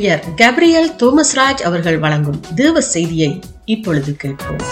ஊழியர் கேப்ரியல் தோமஸ்ராஜ் அவர்கள் வழங்கும் தேவ செய்தியை இப்பொழுது கேட்போம்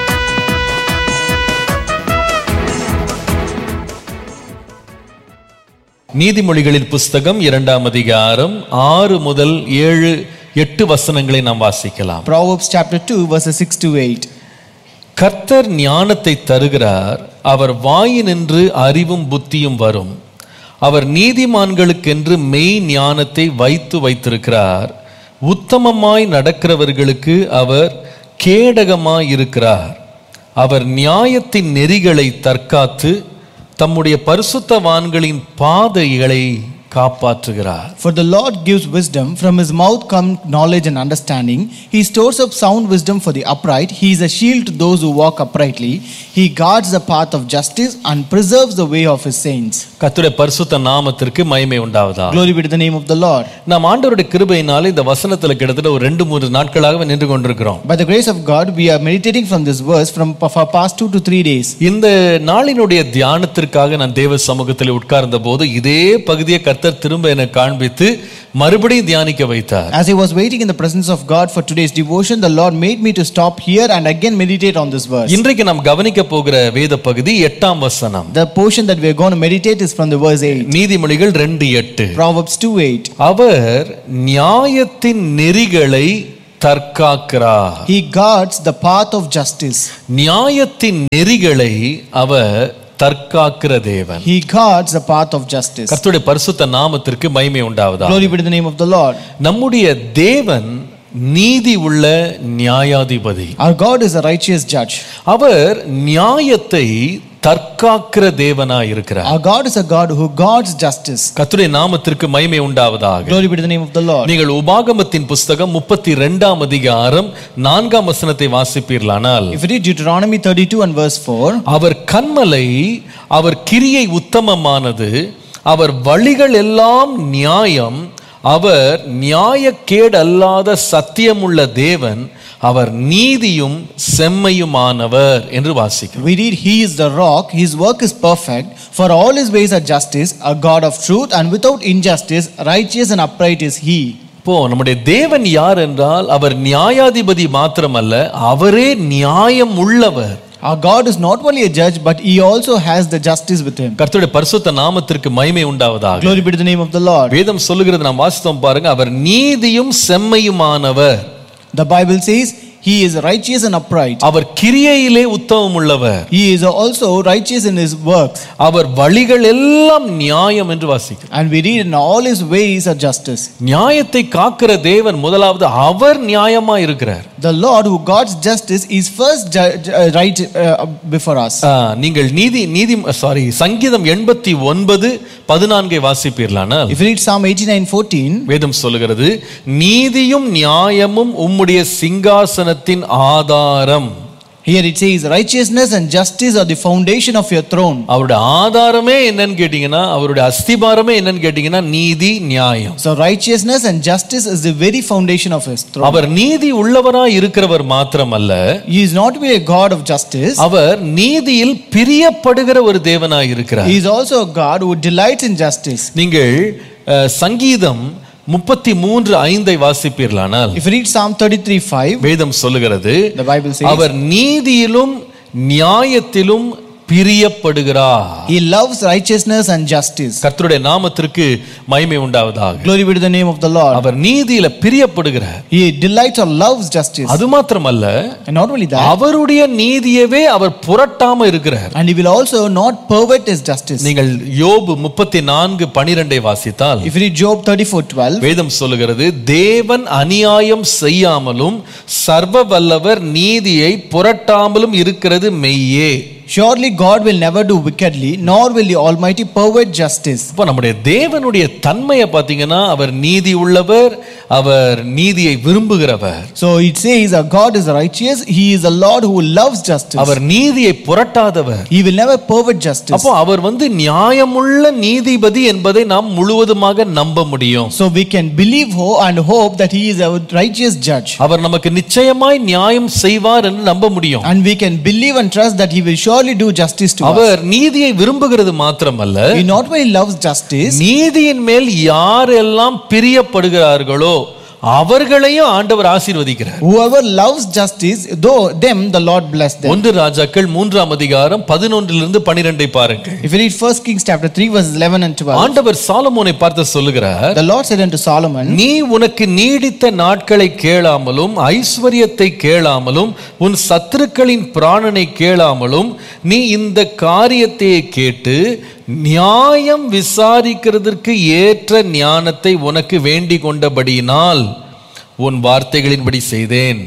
நீதிமொழிகளின் புஸ்தகம் இரண்டாம் அதிகாரம் ஆறு முதல் ஏழு எட்டு வசனங்களை நாம் வாசிக்கலாம் Proverbs chapter 2, verses 6 to 8. கர்த்தர் ஞானத்தை தருகிறார் அவர் வாயினின்று அறிவும் புத்தியும் வரும் அவர் நீதிமான்களுக்கென்று மெய் ஞானத்தை வைத்து வைத்திருக்கிறார் உத்தமமாய் நடக்கிறவர்களுக்கு அவர் கேடகமாய் இருக்கிறார் அவர் நியாயத்தின் நெறிகளை தற்காத்து தம்முடைய பரிசுத்தவான்களின் பாதைகளை காப்பாற்றுகிறார் For the Lord gives wisdom, from his mouth come knowledge and understanding. He stores up sound wisdom for the upright. He is a shield to those who walk uprightly. He guards the path of justice and preserves the way of his saints. கர்த்தருடைய பரிசுத்த நாமத்திற்கு மகிமை உண்டாவதா Glory be to the name of the Lord. நாம் ஆண்டவருடைய கிருபையினால இந்த வசனத்துல கிட்டத்தட்ட ஒரு ரெண்டு மூன்று நாட்களாகவே நின்று கொண்டிருக்கிறோம் By the grace of God, we are meditating from this verse from for past two to three days. இந்த நாளினுடைய தியானத்திற்காக நான் தேவ சமூகத்தில் உட்கார்ந்த போது இதே பகுதியை கர்த்தர் திரும்ப எனக்கு காண்பித்து மறுபடியும் தியானிக்க வைத்தார் As I was waiting in the presence of God for today's devotion, the Lord made me to stop here and again meditate on this verse. இன்றைக்கு நாம் கவனிக்க போகிற வேத பகுதி எட்டாம் வசனம் The portion that we are going to meditate is from the verse 8. நீதிமொழிகள் ரெண்டு எட்டு Proverbs 2 8. அவர் நியாயத்தின் நெறிகளை தற்காக்கிறார் He guards the path of justice. நியாயத்தின் நெறிகளை அவர் தற்காக்கிற தேவன் He guards the path of justice. கர்த்தருடைய பரிசுத்த நாமத்திற்கு மகிமை உண்டாவதா Glory be to the name of the Lord. நம்முடைய தேவன் நீதி உள்ள நியாயாதிபதி Our God is a righteous judge. அவர் நியாயத்தை தற்காக்கிற தேவனாய் இருக்கிறார் Our God is a God who guards justice. கர்த்தருடைய நாமத்திற்கு மகிமை உண்டாவதாக Glory be to the name of the Lord. நீங்கள் உபாகமத்தின் புஸ்தகம் முப்பத்தி ரெண்டாம் அதிகாரம் நான்காம் வசனத்தை வாசிப்பீர்களானால் If you read Deuteronomy 32 and verse 4, அவர் கண்மலை அவர் கிரியை உத்தமமானது அவர் வழிகள் எல்லாம் நியாயம் அவர் நியாயக்கேடு அல்லாத சத்தியமுள்ள தேவன் அவர் நீதியும் செம்மையுமானவர் என்று வாசிக்கிறோம் we read, He is the rock, His work is perfect, for all His ways are justice, a God of truth, and without injustice, righteous and upright is He. இப்போ நம்முடைய தேவன் யார் என்றால் அவர் நியாயாதிபதி மாத்திரமல்ல அவரே நியாயம் உள்ளவர் Our God is not only a judge, but He also has the justice with Him. கர்த்தருடைய பரிசுத்த நாமத்திற்கு மகிமை உண்டாவதாக Glory be to the name of the Lord. வேதம் சொல்லுகிறது நாம் வாசித்தோம் பாருங்க அவர் நீதியும் செம்மையுமானவர் The Bible says, He is righteous and upright. அவர் கிரியையிலே உத்தமம் உள்ளவர் He is also righteous in His works. அவர் வழிகள் எல்லாம் நியாயம் என்று வாசிக்கிறோம் And we read, In all His ways are justice. நியாயத்தை காக்கிற தேவன் முதலாவது அவர் நியாயமா இருக்கிறார் The Lord who guards justice is first ju- ju- uh, right uh, before us. ஆ, நீங்கள் நீதி நீதி சாரி சங்கீதம் எண்பத்தி ஒன்பது பதினான்கை வாசிப்பீர்களானால் If you read Psalm 89 14, வேதம் சொல்லுகிறது நீதியும் நியாயமும் உம்முடைய சிங்காசனத்தின் ஆதாரம் here it says, Righteousness and justice are the foundation of your throne. அவருடைய ஆதாரமே என்னன்னு கேட்டீங்கன்னா அவருடைய அஸ்திபாரமே என்னன்னு கேட்டீங்கன்னா நீதி நியாயம் So, righteousness and justice is the very foundation of His throne. அவர் நீதி உள்ளவராய் இருக்கிறவர் மாத்திரமல்ல He is not only a God of justice, அவர் நீதியில் பிரியப்படுகிற ஒரு தேவனாய் இருக்கிறார் He is also a God who delights in justice. நீங்கள் அஹ், சங்கீதம் முப்பத்தி மூன்று ஐந்தை வாசிப்பீர்களானால் If you read Psalm 33 5, வேதம் சொல்லுகிறது the Bible says, our நீதியிலும் நியாயத்திலும் பிரியப்படுகிறார் He loves righteousness and justice. கர்த்தருடைய நாமத்திற்கு மகிமை உண்டாவதாக Glory be to the name of the Lord. Our நீதியில பிரியப்படுகிறார் He delights or loves justice. அது மாத்திரமல்ல And not only that, அவருடைய நீதியவே அவர் புரட்டாம இருக்கிறார் and He will also not pervert His justice. நீங்கள் யோபு முப்பத்தி நான்கு பனிரெண்டை வாசித்தால் If you read Job 34 12, வேதம் சொல்லுகிறது தேவன் அநியாயம் செய்யாமலும் சர்வ வல்லவர் நீதியை புரட்டாமலும் இருக்கிறது மெய்யே surely God will never do wickedly, nor will the Almighty pervert justice. இப்போ நம்முடைய தேவனுடைய தன்மையை பார்த்தீங்கன்னா அவர் நீதி உள்ளவர் அவர் நீதியை விரும்புகிறவர் So it says, Our God is righteous, He is a Lord who loves justice. அவர் நீதியை புரட்டாதவர் He will never pervert justice. அப்போ அவர் வந்து நியாயமுள்ள நீதிபதி என்பதை நாம் முழுவதுமாக நம்ப முடியும் So we can believe ho- and hope that He is a righteous judge. அவர் நமக்கு நிச்சயமாய் நியாயம் செய்வார் என்று நம்ப முடியும் And we can believe and trust that He will surely do justice to us. அவர் நீதியை விரும்புகிறது மாத்திரமல்ல He not only loves justice, நீதியின் மேல் யாரெல்லாம் பிரியப்படுகிறார்களோ அவர்களையும் ஆண்டவர் ஆசீர்வதிக்கிறார் Whoever loves justice, though them the Lord bless them. ஒன்று ராஜாக்கள் மூன்றாம் அதிகாரம் பதினொன்றிலிருந்து பனிரெண்டை பாருங்கள் If you read 1 Kings chapter 3, verses 11 and 12, ஆண்டவர் சாலமோனை பார்த்து சொல்லுகிறார் the Lord said unto Solomon, நீ உனக்கு நீடித்த நாட்களை கேளாமலும் ஐஸ்வர்யத்தை கேளாமலும் உன் சத்துருக்களின் பிராணனை கேளாமலும் நீ இந்த காரியத்தை கேட்டு நியாயம் விசாரிக்கிறதற்கு ஏற்ற ஞானத்தை உனக்கு வேண்டிக் கொண்டபடியினால் உன் வார்த்தைகளின்படி செய்தேன்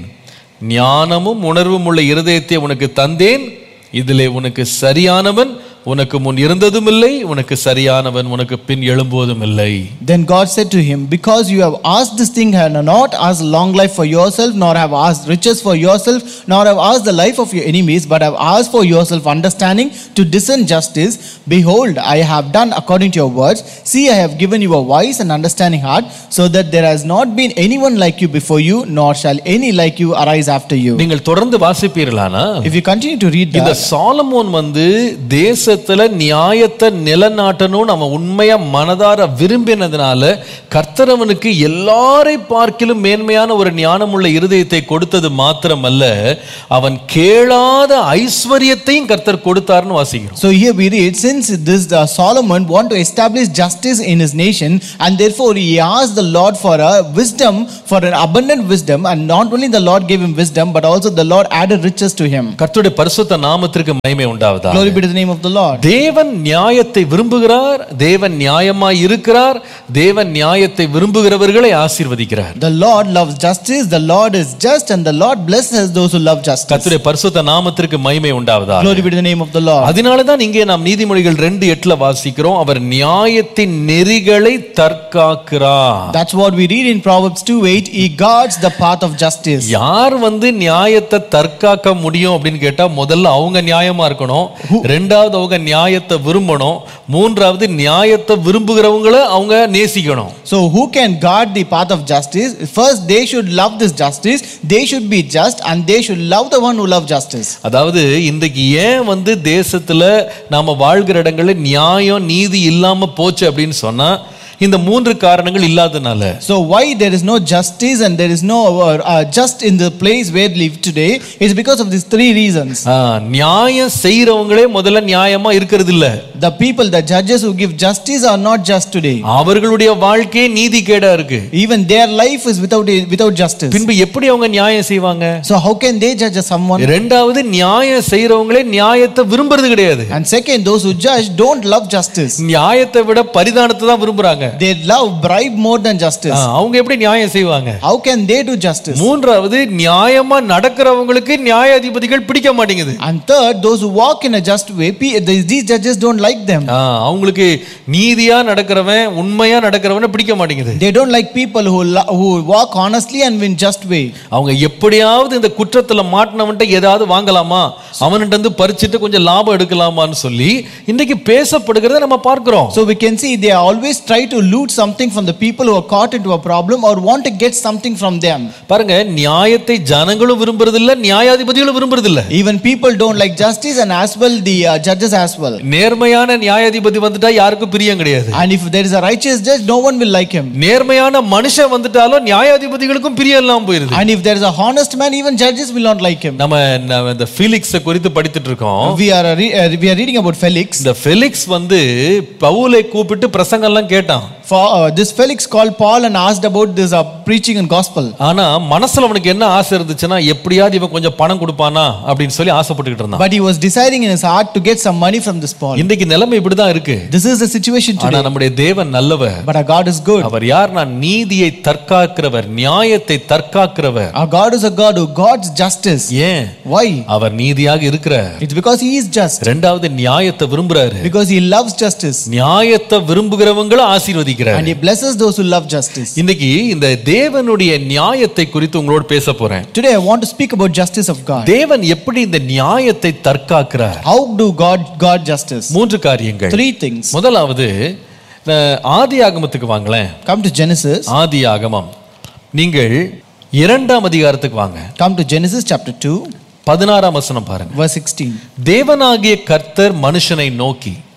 ஞானமும் உணர்வும் உள்ள இருதயத்தை உனக்கு தந்தேன் இதிலே உனக்கு சரியானவன் உனக்கு முன் இருந்ததும் இல்லை உனக்கு சரியானவன் உனக்கு பின் எழும்புவதும் இல்லை Then God said to him, Because you have asked this thing, have not asked long life for yourself, nor have asked riches for yourself, nor have asked the life of your enemies, but have asked for yourself understanding to discern justice. Behold, I have done according to your words. See, I have given you a wise and understanding heart, so that there has not been anyone like you before you, nor shall any like you arise after you. நீங்கள் தொடர்ந்து வாசிப்பீர்களானா If you continue to read இந்த that, Solomon வந்து தேசத்துல நியாயத்தை நிலநாட்டணும்னு அவன் உண்மையா மனதார விரும்பினதுனால கர்த்தர் அவனுக்கு எல்லாரை பார்க்கிலும் மேன்மையான ஒரு ஞானமுள்ள இருதயத்தை கொடுத்தது மாத்திரமல்ல அவன் கேளாத ஐஸ்வர்யத்தையும் கர்த்தர் கொடுத்தார்னு வாசிக்கிறோம் So here we read, since this uh, Solomon want to establish justice in his nation, and therefore he asked the Lord for a wisdom, for an abundant wisdom, and not only the Lord gave him wisdom, but also the Lord added riches to him. கர்த்தருடைய பரிசுத்த நாமத்திற்கு மகிமை உண்டாவதா Glory be to the name of the Lord. தேவன் நியாயத்தை விரும்புகிறார் தேவன் நியாயமாய் இருக்கிறார் தேவன் நியாயத்தை விரும்புகிறவர்களை ஆசீர்வதிக்கிறார் The Lord loves justice, the Lord is just, and the Lord blesses those who love justice. கர்த்தருடைய பரிசுத்த நாமத்திற்கு மகிமை உண்டாவதா Glory be to the name of the Lord. அதனால தான் இங்கே நாம் நீதிமொழிகள் ரெண்டு எட்டுல வாசிக்கிறோம் அவர் நியாயத்தின் நெறிகளை தற்காக்கிறார் That's what we read in Proverbs 2 8. He guards the path of justice. யார் வந்து நியாயத்தை தற்காக்க முடியும் அப்படின்னு கேட்டா முதல்ல அவங்க நியாயமா இருக்கணும் ரெண்டாவது அவங்க நியாயத்தை விரும்பணும் மூன்றாவது நியாயத்தை விரும்புகிறவங்கள அவங்க நேசிக்கணும் So, who can guard the path of justice? First, they should love this justice, they should be just, and they should love the one who loves justice. அதாவது இன்றைக்கு ஏன் வந்து தேசத்துல நாம வாழ்கிற இடங்கள்ல நியாயம் நீதி இல்லாம போச்சு அப்படின்னு சொன்னா இந்த மூன்று காரணங்கள் இல்லாதனால So why there is no justice and there is no uh, uh, just in the place where we live today is because of these three reasons. ஆ, நியாயம் செய்யறவங்களே முதல்ல நியாயமா இருக்கிறது இல்ல The people, the judges who give justice are not just today. அவர்களுடைய வாழ்க்கையே நீதி கேடா இருக்கு Even their life is without without justice. பின்பு எப்படி அவங்க நியாயம் செய்வாங்க So how can they judge someone? ரெண்டாவது நியாயம் செய்யறவங்களே நியாயத்தை விரும்புறது கிடையாது And second, those who judge don't love justice. நியாயத்தை விட பரிதானத்தை தான் விரும்புறாங்க They love bribe more than ah, justice. அவங்க எப்படி நியாயம் செய்வாங்க How can they do justice? மூன்றாவது நியாயமா நடக்கிறவங்களுக்கு நியாயாதிபதிகள் பிடிக்க மாட்டேங்குது And third, those who walk in a just way, pe- these these judges don't like them. ஆ, அவங்களுக்கு நீதியா நடக்கிறவன் உண்மையா நடக்கிறவனை பிடிக்க மாட்டேங்குது They don't like people who lo- who walk honestly and in just way. அவங்க எப்படியாவது இந்த குற்றத்துல மாட்டினவன்ட்ட ஏதாவது வாங்கலாமா அவன்கிட்ட இருந்து பறிச்சுட்டு கொஞ்சம் லாபம் எடுக்கலாமான்னு சொல்லி இன்னைக்கு பேசப்படுகிறத நம்ம பார்க்கிறோம் So we can see they always try to loot something from the people who are caught into a problem or want to get something from them. பாருங்க நியாயத்தை ஜனங்களும் விரும்புறது இல்ல நியாயாதிபதிகளும் விரும்புறது இல்ல Even people don't like justice and as well the uh, judges as well. நேர்மையான நியாயாதிபதி வந்துட்டா யாருக்கும் பிரியம் கிடையாது And if there is a righteous judge, no one will like him. நேர்மையான மனுஷன் வந்துட்டாலும் நியாயாதிபதிகளுக்கும் பிரியம் இல்லாம போயிருது And if there is a honest man, even judges will not like him. நம்ம நம்ம இந்த ஃபீலிக்ஸ குறித்து படித்துட்டு இருக்கோம் We are uh, re- uh, we are reading about Felix. இந்த ஃபெலிக்ஸ் வந்து பவுலை கூப்பிட்டு பிரசங்கம் எல்லாம் கேட்டான் For uh, this Felix called Paul and asked about this uh, preaching and gospel. ஆனா மனசுல அவனுக்கு என்ன ஆசை இருந்துச்சுன்னா எப்படியாவது இவன் கொஞ்சம் பணம் கொடுப்பானா அப்படின்னு சொல்லி ஆசைப்பட்டுக்கிட்டு இருந்தான் But he was deciding in his heart to get some money from this Paul. இன்றைக்கு நிலைமை இப்படிதான் இருக்கு This is the situation ஆனா today. நம்முடைய தேவன் நல்லவர் But our God is good. அவர் யார் நான் நீதியை தற்காக்கிறவர் நியாயத்தை தற்காக்கிறவர் Our God is a God who guards justice. ஏன் Why? அவர் நீதியாக இருக்கிறார் It's because he is just. ரெண்டாவது நியாயத்தை விரும்புறாரு Because he loves justice. நியாயத்தை விரும்புகிறவங்களை ஆசீர்வதிக்கிறார் And he blesses those who love justice. இன்னைக்கு இந்த தேவனுடைய நியாயத்தை குறித்து உங்களோட பேச போறேன் Today I want to speak about justice of God. தேவன் எப்படி இந்த நியாயத்தை தற்காக்கிறார் How do God guard justice? மூன்று காரியங்கள் Three things. முதலாவது அஹ், ஆதி ஆகமத்துக்கு வாங்களேன் Come to Genesis. ஆதி ஆகமம் நீங்கள் இரண்டாம் அதிகாரத்துக்கு வாங்க Come to Genesis chapter 2, பதினாறாம் வசனம் பாருங்க verse 16. தேவனாகிய கர்த்தர் மனுஷனை நோக்கி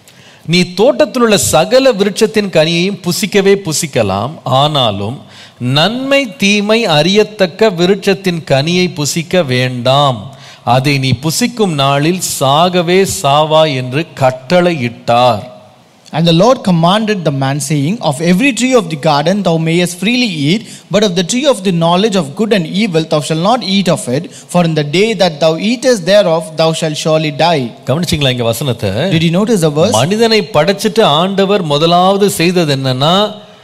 நீ தோட்டத்தில் உள்ள சகல விருட்சத்தின் கனியையும் புசிக்கவே புசிக்கலாம் ஆனாலும் நன்மை தீமை அறியத்தக்க விருட்சத்தின் கனியை புசிக்க வேண்டாம் அதை நீ புசிக்கும் நாளில் சாகவே சாவா என்று கட்டளையிட்டார் And the Lord commanded the man, saying, Of every tree of the garden thou mayest freely eat, but of the tree of the knowledge of good and evil thou shalt not eat of it, for in the day that thou eatest thereof thou shalt surely die. கவனிச்சிங்களா இங்க வசனத்தை Did you notice the verse? மனிதனை படைச்சிட்டு ஆண்டவர் முதலாவது செய்தது என்னன்னா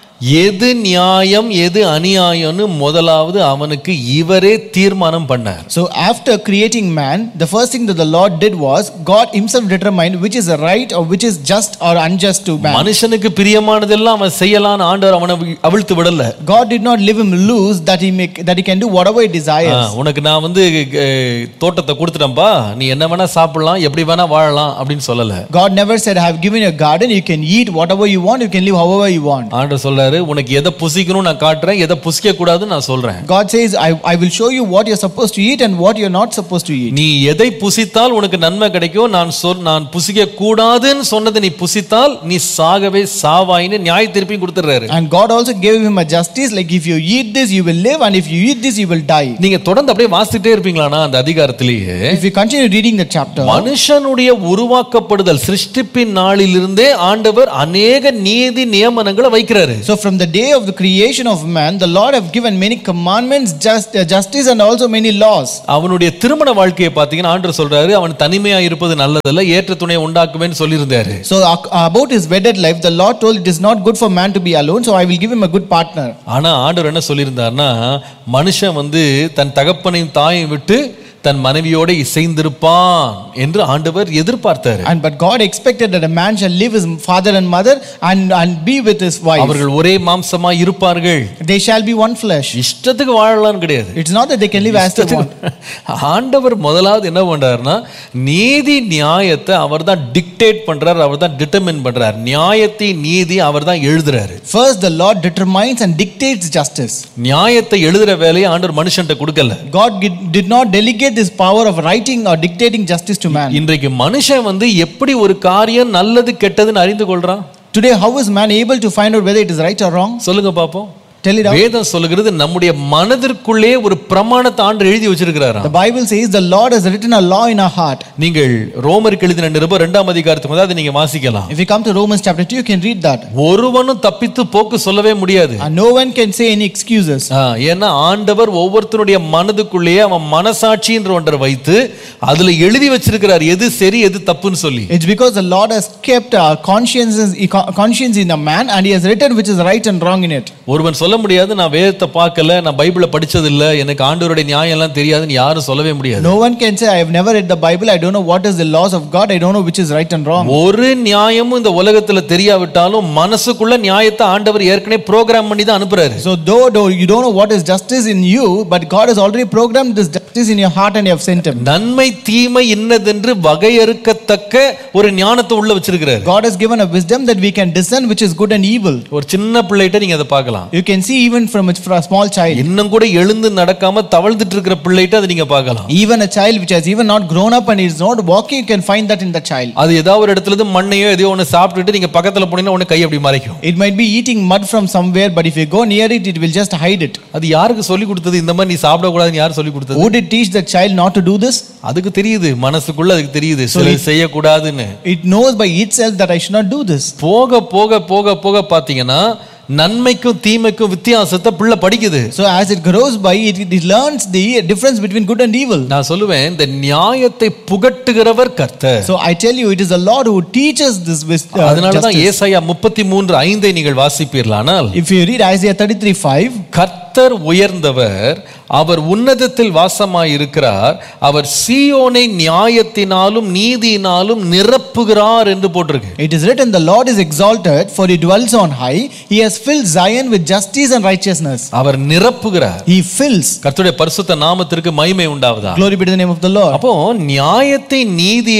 எது நியாயம் எது அநியாயம்னு முதலாவது அவனுக்கு இவரே தீர்மானம் பண்ணார் So after creating man, the first thing that the Lord did was God Himself determined which is right or which is just or unjust to man. மனுஷனுக்கு பிரியமானதெல்லாம் அவன் செய்யலான்னு ஆண்டவர் அவனை வி- அவிழ்த்து விடல God did not leave him loose that he make that he can do whatever he ah, desires. உனக்கு நான் வந்து அஹ், தோட்டத்தை கொடுத்துட்டேன்பா நீ என்ன வேணா சாப்பிடலாம் எப்படி வேணா வாழலாம் அப்படின்னு சொல்லல God never said, I have given you a garden, you can eat whatever you want, you can live however you want. ஆண்டவர் சொல்றாரு உனக்கு எதை புசிக்கணும் நான் காட்டுறேன் எதை புசிக்க கூடாதுன்னு நான் சொல்றேன் God says, I, I will show you what you're supposed to eat and what you're not supposed to eat. நீ எதை புசித்தால் உனக்கு நன்மை கிடைக்கும் நான் சொல் நான் புசிக்க கூடாதுன்னு சொன்னதை நீ புசித்தால் நீ சாகவே சாவாயின்னு நியாய திருப்பியும் கொடுத்துறாரு And God also gave him a justice like if you eat this, you will live, and if you eat this, you will die. நீங்க தொடர்ந்து அப்படியே வாசிட்டே இருப்பீங்களானா அந்த அதிகாரத்திலேயே If you continue reading the chapter, மனுஷனுடைய உருவாக்கப்படுதல் சிருஷ்டிப்பின் நாளிலிருந்தே ஆண்டவர் அநேக நீதி நியமனங்களை வைக்கிறாரு so from the day of the creation of man, the Lord have given many commandments, just, uh, justice, and also many laws. அவனுடைய திருமண வாழ்க்கையை பார்த்தீங்கன்னா ஆண்டவர் சொல்றாரு அவன் தனிமையா இருப்பது நல்லதல்ல ஏற்ற துணையை உண்டாக்குவேன்னு சொல்லியிருந்தாரு So ac- about his wedded life, the Lord told it is not good for man to be alone, so I will give him a good partner. ஆனா ஆண்டவர் என்ன சொல்லியிருந்தாருன்னா மனுஷன் வந்து தன் தகப்பனையும் தாயையும் விட்டு தன் மனைவியோட இசைந்திருப்பான் என்று ஆண்டவர் எதிர்பார்த்தாரு And but God expected that a man shall leave his father and mother and, and be with his wife. அவர்கள் ஒரே மாம்சமா இருப்பார்கள் They shall be one flesh. இஷ்டத்துக்கு வாழலாம்னு கிடையாது It's not that they can live as they want. ஆண்டவர் முதலாவது என்ன பண்றாருன்னா நீதி நியாயத்தை அவர் தான் டிக்டேட் பண்றாரு அவர் தான் டிட்டர்மின் பண்றாரு நியாயத்தை நீதி அவர் தான் எழுதுறாரு First, the Lord determines and dictates justice. நியாயத்தை எழுதுற வேலையை ஆண்டவர் மனுஷன்ட்ட கொடுக்கல God gi- did not delegate this power of writing or dictating justice to man. இன்றைக்கு மனுஷன் வந்து எப்படி ஒரு காரியம் நல்லது கெட்டதுன்னு அறிந்து கொள்றான் Today, how is man able to find out whether it is right or wrong? சொல்லுங்க பாப்போம் Tell it out. வேதம் சொல்லுகிறது நம்முடைய மனதிற்குள்ளே ஒரு பிரமாணத்தை ஆண்டு எழுதி வச்சிருக்கிறாராம் The Bible says the Lord has written a law in our heart. நீங்கள் ரோமருக்கு எழுதின நிருபம் இரண்டாம் அதிகாரத்துக்கு வந்து அதை நீங்க வாசிக்கலாம் If you come to Romans chapter 2, you can read that. ஒருவனும் தப்பித்து போக்கு சொல்லவே முடியாது And no one can say any excuses. ஆ, ஏன்னா ஆண்டவர் ஒவ்வொருத்தருடைய மனதுக்குள்ளேயே அவன் மனசாட்சின்ற ஒன்றை வைத்து அதுல எழுதி வச்சிருக்கிறார் எது சரி எது தப்புன்னு சொல்லி It's because the Lord has kept our conscience, conscience in a man and he has written which is right and wrong in it. ஒருவன் சொல்ல முடியாது நான் வேதத்தை பார்க்கல நான் பைபிளை படிச்சது இல்ல எனக்கு ஆண்டவருடைய நியாயம் எல்லாம் தெரியாதுன்னு யாரும் சொல்லவே முடியாது No one can say, I have never read the Bible, I don't know what is the laws of God, I don't know which is right and wrong. ஒரு நியாயமும் இந்த உலகத்துல தெரியாவிட்டாலும் மனசுக்குள்ள நியாயத்தை ஆண்டவர் ஏற்கனவே ப்ரோக்ராம் பண்ணி தான் அனுப்புறாரு So, though, though you don't know what is justice in you, but God has already programmed this justice in your heart and you have sent Him. நன்மை தீமை இன்னதென்று வகையறுக்கத்தக்க ஒரு ஞானத்தை உள்ள வச்சிருக்கிறாரு God has given a wisdom that we can discern which is good and evil. ஒரு சின்ன பிள்ளைகிட்ட நீங்க அதை பார்க்கலாம் You can see even from a, from a small child. இன்னும் கூட எழுந்து நடக்காம தவழ்ந்துட்டு இருக்கிற பிள்ளைகிட்ட அதை நீங்க பார்க்கலாம் Even a child which has even not grown up and is not walking, you can find that in the child. அது ஏதாவது ஒரு இடத்துல இருந்து மண்ணையோ எதையோ ஒன்று சாப்பிட்டுட்டு நீங்க பக்கத்துல போனீங்கன்னா உடனே கை அப்படி மறைக்கும் It might be eating mud from somewhere, but if you go near it, it will just hide it. அது யாருக்கு சொல்லி கொடுத்தது இந்த மாதிரி நீ சாப்பிடக்கூடாதுன்னு யார் சொல்லி கொடுத்தது Who did teach the child not to do this? அதுக்கு தெரியுது மனசுக்குள்ள அதுக்கு தெரியுது சில செய்யக்கூடாதுன்னு It knows by itself that I should not do this. போக போக போக போக பாத்தீங்கன்னா நன்மைக்கும் தீமைக்கும் வித்தியாசத்தை பிள்ளை படிக்குது So as it grows by, it, it learns the difference between good and evil. நான் சொல்லுவேன் இந்த நியாயத்தை புகட்டுகிறவர் கர்த்தர் So I tell you, it is the Lord who teaches this with uh, அதனாலதான் justice. ஏசாயா முப்பத்தி மூன்று ஐந்தை நீங்கள் வாசிப்பீர்களானால் If you read Isaiah 33 5, கர்த்தர் உயர்ந்தவர் அவர் உன்னதத்தில் வாசமாயிருக்கிறார் அவர் சீயோனை நியாயத்தினாலும் நீதியினாலும் நிரப்புகிறார் என்று போட்டிருக்கு it is written, The Lord is exalted, for he dwells on high. He has filled Zion with justice and righteousness. Our நிரப்புகிறார் He fills. கர்த்தருடைய பரிசுத்த நாமத்திற்கு மகிமை உண்டாவதா Glory be to the name of the Lord. அப்போ நியாயத்தை நீதியையும்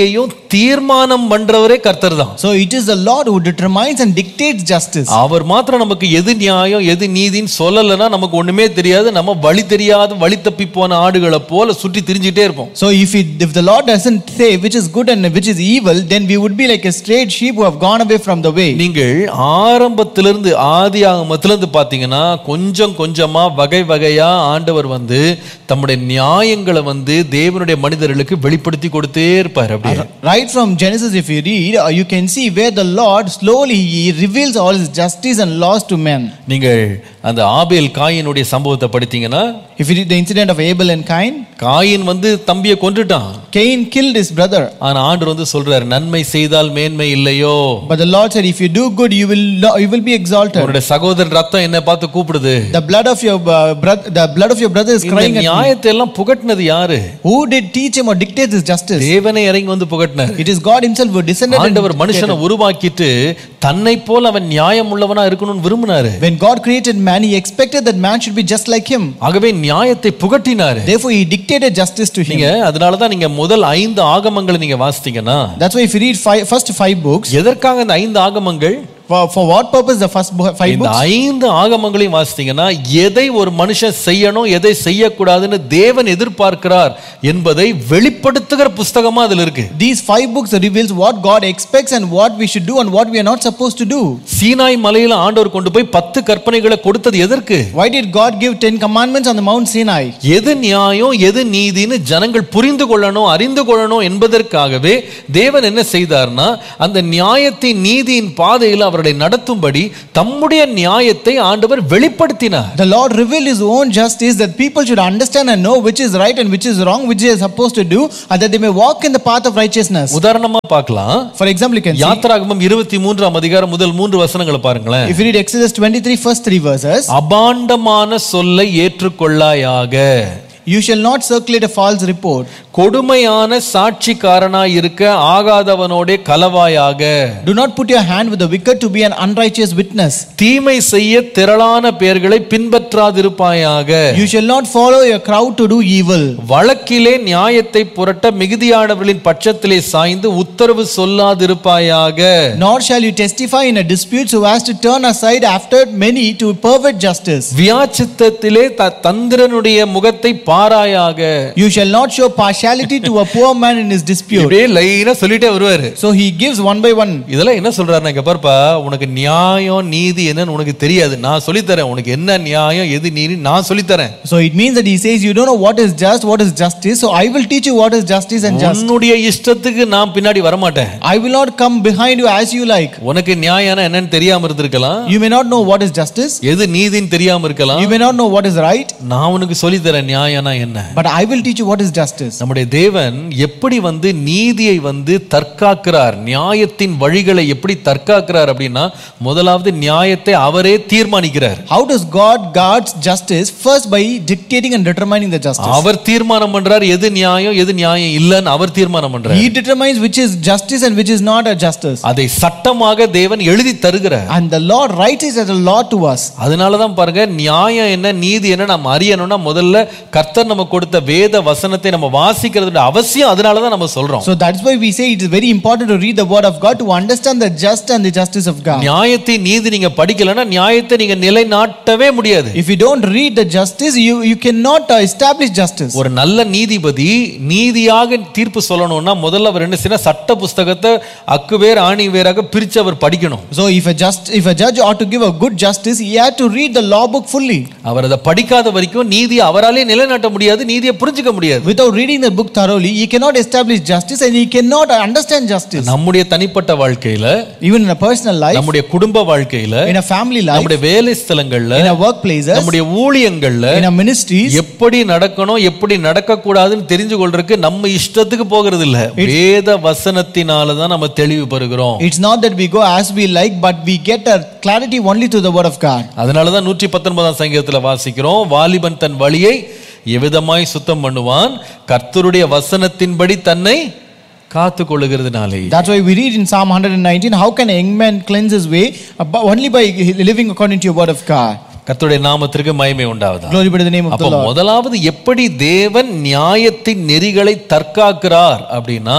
தீர்மானம் பண்றவரே கர்த்தர் தான் So it is the Lord who determines and dictates justice. அவர் மாத்திரம் நமக்கு எது நியாயம் எது நீதின்னு சொல்லலைன்னா நமக்கு ஒண்ணுமே தெரியாது நம்ம வழி தெரியாத வழி தப்பி போன ஆடுகளை போல சுற்றி திரிஞ்சுட்டே இருப்போம் So if it, if the Lord doesn't say which is good and which is evil, then we would be like a strayed sheep who have gone away from the way. நீங்கள் ஆரம்பத்திலிருந்து ஆதி ஆகமத்திலிருந்து பார்த்தீங்கன்னா கொஞ்சம் கொஞ்சமா வகை வகையா ஆண்டவர் வந்து தம்முடைய நியாயங்களை வந்து தேவனுடைய மனிதர்களுக்கு வெளிப்படுத்தி கொடுத்தே இருப்பார் அப்படி Right from Genesis, if you read, uh, you can see where the Lord slowly he reveals all his justice and laws to men. நீங்கள் அந்த ஆபேல் காயினுடைய சம்பவத்தை படித்தீங்கன்னா If you read the incident of Abel and Cain, Cain வந்து தம்பியை கொன்றுட்டான் Cain killed his brother. ஆனா ஆண்டவர் வந்து சொல்றாரு நன்மை செய்தால் மேன்மை இல்லையோ But the Lord said, if you do good, you will lo- you will be exalted. உன்னுடைய சகோதரன் ரத்தம் என்ன பார்த்து கூப்பிடுது The blood of your uh, brother, the blood of your brother is இந்த crying at me. நியாயத்தை எல்லாம் புகட்டினது யாரு Who did teach him or dictate this justice? தேவனை இறங்கி வந்து புகட்டினார் It is God Himself who descended. and ஆண்டவர் மனுஷனை உருவாக்கிட்டு தன்னை போல அவன் நியாயம் உள்ளவனா இருக்கணும்னு விரும்பினாரு When God created man, He expected that man should be just like Him. ஆகவே நியாயத்தை புகட்டினாரு Therefore, He dictated justice to him. நீங்க அதனாலதான் நீங்க முதல் ஐந்து ஆகமங்களை நீங்க வாசித்தீங்கன்னா That's why if you read five, first five books, எதற்காக இந்த ஐந்து ஆகமங்கள் for, for what purpose the first bo- five இந்த books? ஐந்து ஆகமங்களையும் வாசித்தீங்கன்னா எதை ஒரு மனுஷன் செய்யணும் எதை செய்யக்கூடாதுன்னு தேவன் எதிர்பார்க்கிறார் என்பதை வெளிப்படுத்துகிற புஸ்தகமா அதுல இருக்கு These five books reveals what God expects and what we should do and what we are not supposed to do. Sinai மலையில ஆண்டவர் கொண்டு போய் பத்து கற்பனைகளை கொடுத்தது எதற்கு Why did God give ten commandments on the Mount Sinai? எது நியாயம் எது நீதின்னு ஜனங்கள் புரிந்து கொள்ளணும் அறிந்து கொள்ளணும் என்பதற்காகவே தேவன் என்ன செய்தார்னா அந்த நியாயத்தின் நீதியின் பாதையில் அவர்களை நடத்தும்படி தம்முடைய நியாயத்தை ஆண்டவர் வெளிப்படுத்தினார் The Lord revealed His own justice that people should understand and know which is right and which is wrong, which they are supposed to do, and that they may walk in the path of righteousness. உதாரணமா பார்க்கலாம் For example, you can see, யாத்திராகமம் இருபத்தி மூன்றாம் அதிகாரம் முதல் மூன்று வசனங்களை பாருங்களேன் if you read Exodus 23, first three verses, அபாண்டமான சொல்லை ஏற்றுக்கொள்ளாயாக you shall not circulate a false report. கொடுமையான சாட்சிக்காரனாய் இருக்க ஆகாதவனோடே கலவாயாக Do not put your hand with the wicked to be an unrighteous witness. தீமை செய்ய திரளான பேர்களை பின்பற்றாதிருப்பாயாக You shall not follow your crowd to do evil. வழக்கிலே நியாயத்தை புரட்ட மிகுதியானவர்களின் பட்சத்திலே சாய்ந்து உத்தரவு சொல்லாதிருப்பாயாக Nor shall you testify in a dispute so as to turn aside after many to pervert justice. வியாச்சித்தத்திலே த தந்திரனுடைய முகத்தை பாராயாக You shall not show partiality to a poor man in his dispute. இப்படியே லைனா சொல்லிட்டே வருவாரு So he gives one by one. இதெல்லாம் என்ன சொல்றாருன்னா இங்க பாருப்பா உனக்கு நியாயம் நீதி என்னன்னு உனக்கு தெரியாது நான் சொல்லித்தரேன் உனக்கு என்ன நியாயம் எது நீதி நான் சொல்லித்தரேன் So it means that he says, You don't know what is just, what is justice. So I will teach you what is justice and just. உன்னுடைய இஷ்டத்துக்கு நான் பின்னாடி வரமாட்டேன் I will not come behind you as you like. உனக்கு நியாயம்னா என்னன்னு தெரியாம இருந்திருக்கலாம் You may not know what is justice. எது நீதின்னு தெரியாம இருக்கலாம் You may not know what is right. நான் உனக்கு சொல்லித்தரேன் நியாயம்னா என்ன But I will teach you what is justice. நம்முடைய தேவன் எப்படி வந்து நீதியை வந்து தற்காக்கிறார் நியாயத்தின் வழிகளை எப்படி தற்காக்கிறார் அப்படின்னா முதலாவது நியாயத்தை அவரே தீர்மானிக்கிறார் How does God guards justice? First by dictating and determining the justice. அவர் தீர்மானம் பண்றார் எது நியாயம் எது நியாயம் இல்லைன்னு அவர் தீர்மானம் பண்றார் He determines which is justice and which is not a justice. அதை சட்டமாக தேவன் எழுதி தருகிறார் And the Lord writes it as a law to us. அதனாலதான் பாருங்க நியாயம் என்ன நீதி என்ன நம்ம அறியணும்னா முதல்ல கர்த்தர் நம்ம கொடுத்த வேத வசனத்தை நம்ம வாசிக்கிறது அவசியம் அதனாலதான் நம்ம சொல்றோம் So that's why we say it is very important to read the word of God to understand the just and the justice of God. நியாயத்தை நீதி நீங்க படிக்கலைன்னா நியாயத்தை நீங்க நிலைநாட்டவே முடியாது If you don't read the justice, you, you cannot uh, establish justice. ஒரு நல்ல நீதிபதி நீதியாக தீர்ப்பு சொல்லணும்னா முதல்ல அவர் என்ன செய்யணும் சட்ட புஸ்தகத்தை அக்கு வேர் ஆணி வேறாக பிரிச்சு அவர் படிக்கணும் So if a just if a judge ought to give a good justice, he had to read the law book fully. அவர் அதை படிக்காத வரைக்கும் நீதியை அவராலே நிலைநாட்ட முடியாது நீதியை புரிஞ்சுக்க முடியாது Without reading the book thoroughly, he cannot establish justice and he cannot understand justice. நம்முடைய தனிப்பட்ட வாழ்க்கையில Even in a personal life, நம்முடைய குடும்ப வாழ்க்கையில in a family life, நம்முடைய வேலை ஸ்தலங்கள்ல in a workplaces, நம்முடைய ஊழியங்கள்ல in a ministries, எப்படி நடக்கணும் எப்படி நடக்க கூடாதுன்னு தெரிஞ்சு கொள்றதுக்கு நம்ம இஷ்டத்துக்கு போகிறது இல்ல வேத வசனத்தினால தான் நம்ம தெளிவு பெறுகிறோம் it's not that we go as we like, but we get a clarity only through the word of God. அதனால தான் நூற்றி பத்தொன்பதாம் சங்கீதத்தில் வாசிக்கிறோம் வாலிபன் தன் வழியை எவ்விதமாய் சுத்தம் பண்ணுவான் கர்த்தருடைய வசனத்தின்படி தன்னை காத்து கொள்ளுகிறதுனாலே That's why we read in Psalm 119, how can a young man cleanse his way? But only by living according to your word of God. கர்த்தருடைய நாமத்திற்கு மகிமை உண்டாவதா Glory be to the name of அப்ப the Lord. முதலாவது எப்படி தேவன் நியாயத்தின் நெறிகளை தற்காக்கிறார் அப்படின்னா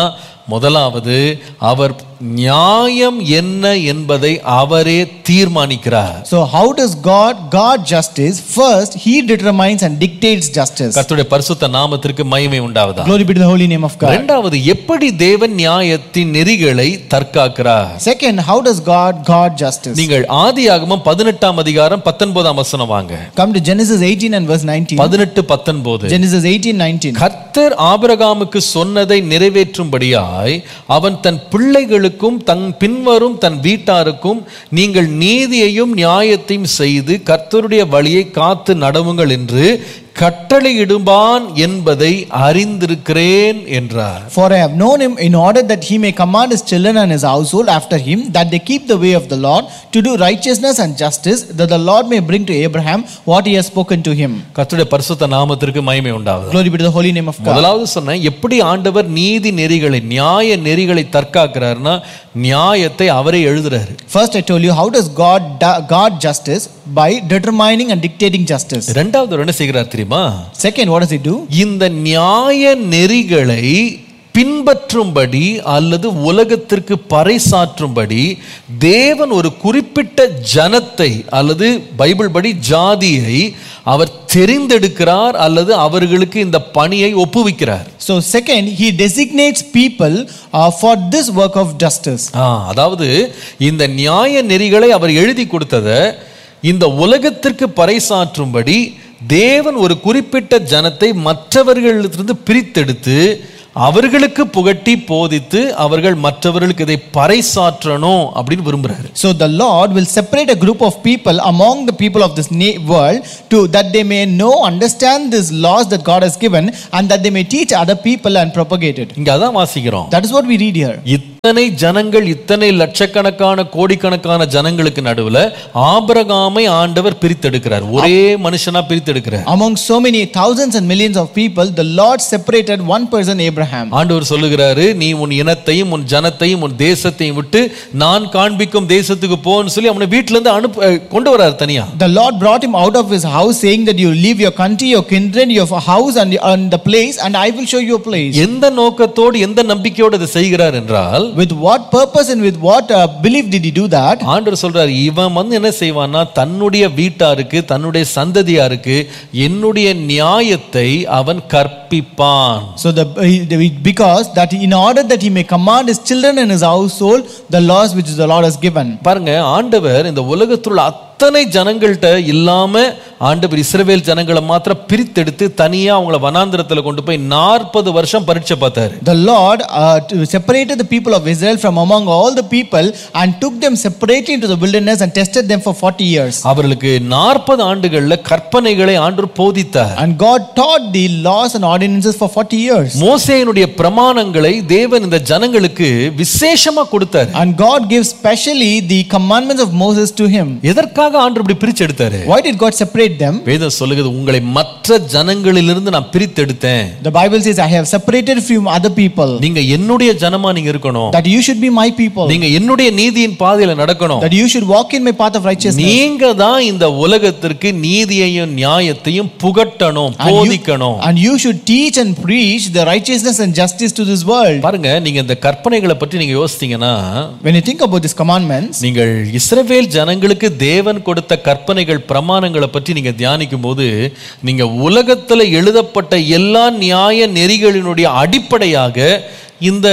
முதலாவது அவர் நியாயம் என்ன என்பதை அவரே தீர்மானிக்கிறார் So, how does God guard justice? First, He determines and dictates justice. கர்த்தருடைய பரிசுத்த நாமத்திற்கு மகிமை உண்டாவதா Glory be to the holy name of God. இரண்டாவது எப்படி தேவன் நியாயத்தின் நெறிகளை தற்காக்கிறார் Second, how does God guard justice? நீங்கள் ஆதியாகமம் பதினெட்டாம் அதிகாரம் பத்தொன்பதாம் வசனம் வாங்க Come to Genesis 18 and verse 19. பதினெட்டு பத்தொன்பது Genesis 18 19. கர்த்தர் ஆபிரகாமுக்கு சொன்னதை நிறைவேற்றும்படியாய் அவன் தன் பிள்ளைகளுக்கும் தன் பின்வரும் தன் வீட்டாருக்கும் நீங்கள் நீதியையும் நியாயத்தையும் செய்து கர்த்தருடைய வழியை காத்து நடவுங்கள் என்று கட்டளையிடுவான் என்பதை அறிந்திருக்கிறேன் என்றார் For I have known him in order that he may command his children and his household after him, that they keep the way of the Lord, to do righteousness and justice, that the Lord may bring to Abraham what he has spoken to him. கர்த்தருடைய பரிசுத்த நாமத்திற்கு மகிமை உண்டாவது Glory be to the holy name of God. முதலாவது சொன்னேன் எப்படி ஆண்டவர் நீதி நெறிகளை நியாய நெறிகளை தற்காக்கிறார்னா நியாயத்தை அவரே எழுதுறாரு First, I told you, how does God da- guard justice? By determining and dictating justice. இரண்டாவது அவர் என்ன செய்கிறார் தெரியுமா Second, what does he do? இந்த நியாய நெறிகளை பின்பற்றும்படி அல்லது உலகத்திற்கு பறைசாற்றும்படி தேவன் ஒரு குறிப்பிட்ட ஜனத்தை அல்லது பைபிள் படி ஜாதியை அவர் தெரிந்தெடுக்கிறார் அல்லது அவர்களுக்கு இந்த பணியை ஒப்புவிக்கிறார் So, second, he designates people uh, for this work of justice. ஆ, அதாவது இந்த நியாய நெறிகளை அவர் எழுதி கொடுத்ததை இந்த உலகத்திற்கு பறைசாற்றும்படி தேவன் ஒரு குறிப்பிட்ட ஜனத்தை மற்றவர்களிடத்திலிருந்து பிரித்தெடுத்து அவர்களுக்கு புகட்டி போதித்து அவர்கள் மற்றவர்களுக்கு இதை பறைசாற்றணும் அப்படின்னு விரும்புறாரு So the Lord will separate a group of people among the people of this na- world to that they may know, understand these laws that God has given, and that they may teach other people and propagate it. இங்க அதான் வாசிக்கிறோம் That is what we read here. இத்தனை ஜனங்கள் இத்தனை லட்சக்கணக்கான கோடிக்கணக்கான ஜனங்களுக்கு நடுவுல ஆபிரகாமை ஆண்டவர் பிரித்தெடுக்கிறார் ஒரே மனுஷனா பிரித்தெடுக்கிறார் Among so many thousands and millions of people, the Lord separated one person, Abraham. ஆண்டவர் சொல்லுகிறாரு நீ உன் இனத்தையும் உன் ஜனத்தையும் உன் தேசத்தையும் விட்டு நான் காண்பிக்கும் தேசத்துக்கு போன்னு சொல்லி அவனை வீட்டுல இருந்து அனுப்ப அஹ், கொண்டு வராரு தனியா The Lord brought him out of his house, saying that you leave your country, your kindred, your house, and, and the place, and I will show you a place. எந்த நோக்கத்தோடு எந்த நம்பிக்கையோடு அதை செய்கிறார் என்றால் With what purpose and with what uh, belief did he do that? ஆண்டவர் சொல்றாரு இவன் வந்து என்ன செய்வான்னா தன்னுடைய வீட்டாருக்கு தன்னுடைய சந்ததியாருக்கு என்னுடைய நியாயத்தை அவன் கற்பிப்பான் So the because that in order that he may command his children and his household the laws which the Lord has given. பாருங்க ஆண்டவர் இந்த உலகத்தில் உள்ள அத்தனை ஜனங்கள்கிட்ட இல்லாம ஆண்டவர் இஸ்ரவேல் ஜனங்களை மாத்திரம் பிரித்தெடுத்து தனியா அவங்கள வனாந்திரத்துல கொண்டு போய் நாற்பது வருஷம் பரீட்சை பார்த்தாரு The Lord uh, to- separated the people of Israel from among all the people and took them separately into the wilderness and tested them for 40 years. அவர்களுக்கு நாற்பது ஆண்டுகள்ல கற்பனைகளை ஆண்டவர் போதித்தார் And God taught the laws and ordinances for 40 years. மோசேயினுடைய பிரமாணங்களை தேவன் இந்த ஜனங்களுக்கு விசேஷமா கொடுத்தாரு And God gave specially the commandments of Moses to him. எதற்காக ஆண்டவர் இப்படி பிரிச்சு எடுத்தாரு Why did God separate them? வேதம் சொல்லுகிறது உங்களை மற்ற ஜனங்களிலிருந்து நான் பிரித்தெடுத்தேன் The Bible says, I have separated from other people. நீங்க என்னுடைய ஜனமா நீங்க இருக்கணும் That you should be my people. நீங்க என்னுடைய நீதியின் பாதையில நடக்கணும் That you should walk in my path of righteousness. நீங்க தான் இந்த உலகத்திற்கு நீதியையும் நியாயத்தையும் புகட்டணும் And you, போதிக்கணும் and you should teach and preach the righteousness and justice to this world. பாருங்க நீங்க இந்த கற்பனைகளை பற்றி நீங்க யோசித்தீங்கன்னா When you think about these commandments, நீங்கள் இஸ்ரவேல் ஜனங்களுக்கு தேவன் கொடுத்த கற்பனைகள் பிரமாணங்களை பற்றி நீங்க தியானிக்கும் போது நீங்க உலகத்துல எழுதப்பட்ட எல்லா நியாய நெறிகளினுடைய அடிப்படையாக இந்த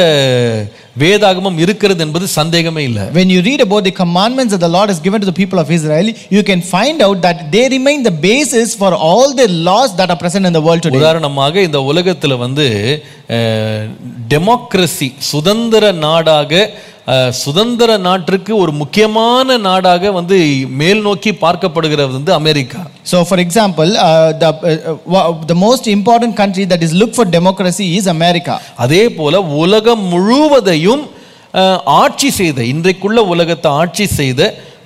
வேதாகமம் இருக்கிறது என்பது சந்தேகமே இல்லை when you read about the commandments that the Lord has given to the people of Israel, you can find out that they remain the basis for all the laws that are present in the world today. உதாரணமாக இந்த உலகத்துல வந்து democracy சுதந்திர நாடாக அஹ், சுதந்திர நாட்டிற்கு ஒரு முக்கியமான நாடாக வந்து மேல் நோக்கி பார்க்கப்படுகிறது வந்து America So, for example, uh, the, uh, wa- the most important country that is looked for democracy is America. அதே போல உலகம் முழுவதையும் அஹ், ஆட்சி செய்த இன்றைக்குள்ள உலகத்தை ஆட்சி செய்த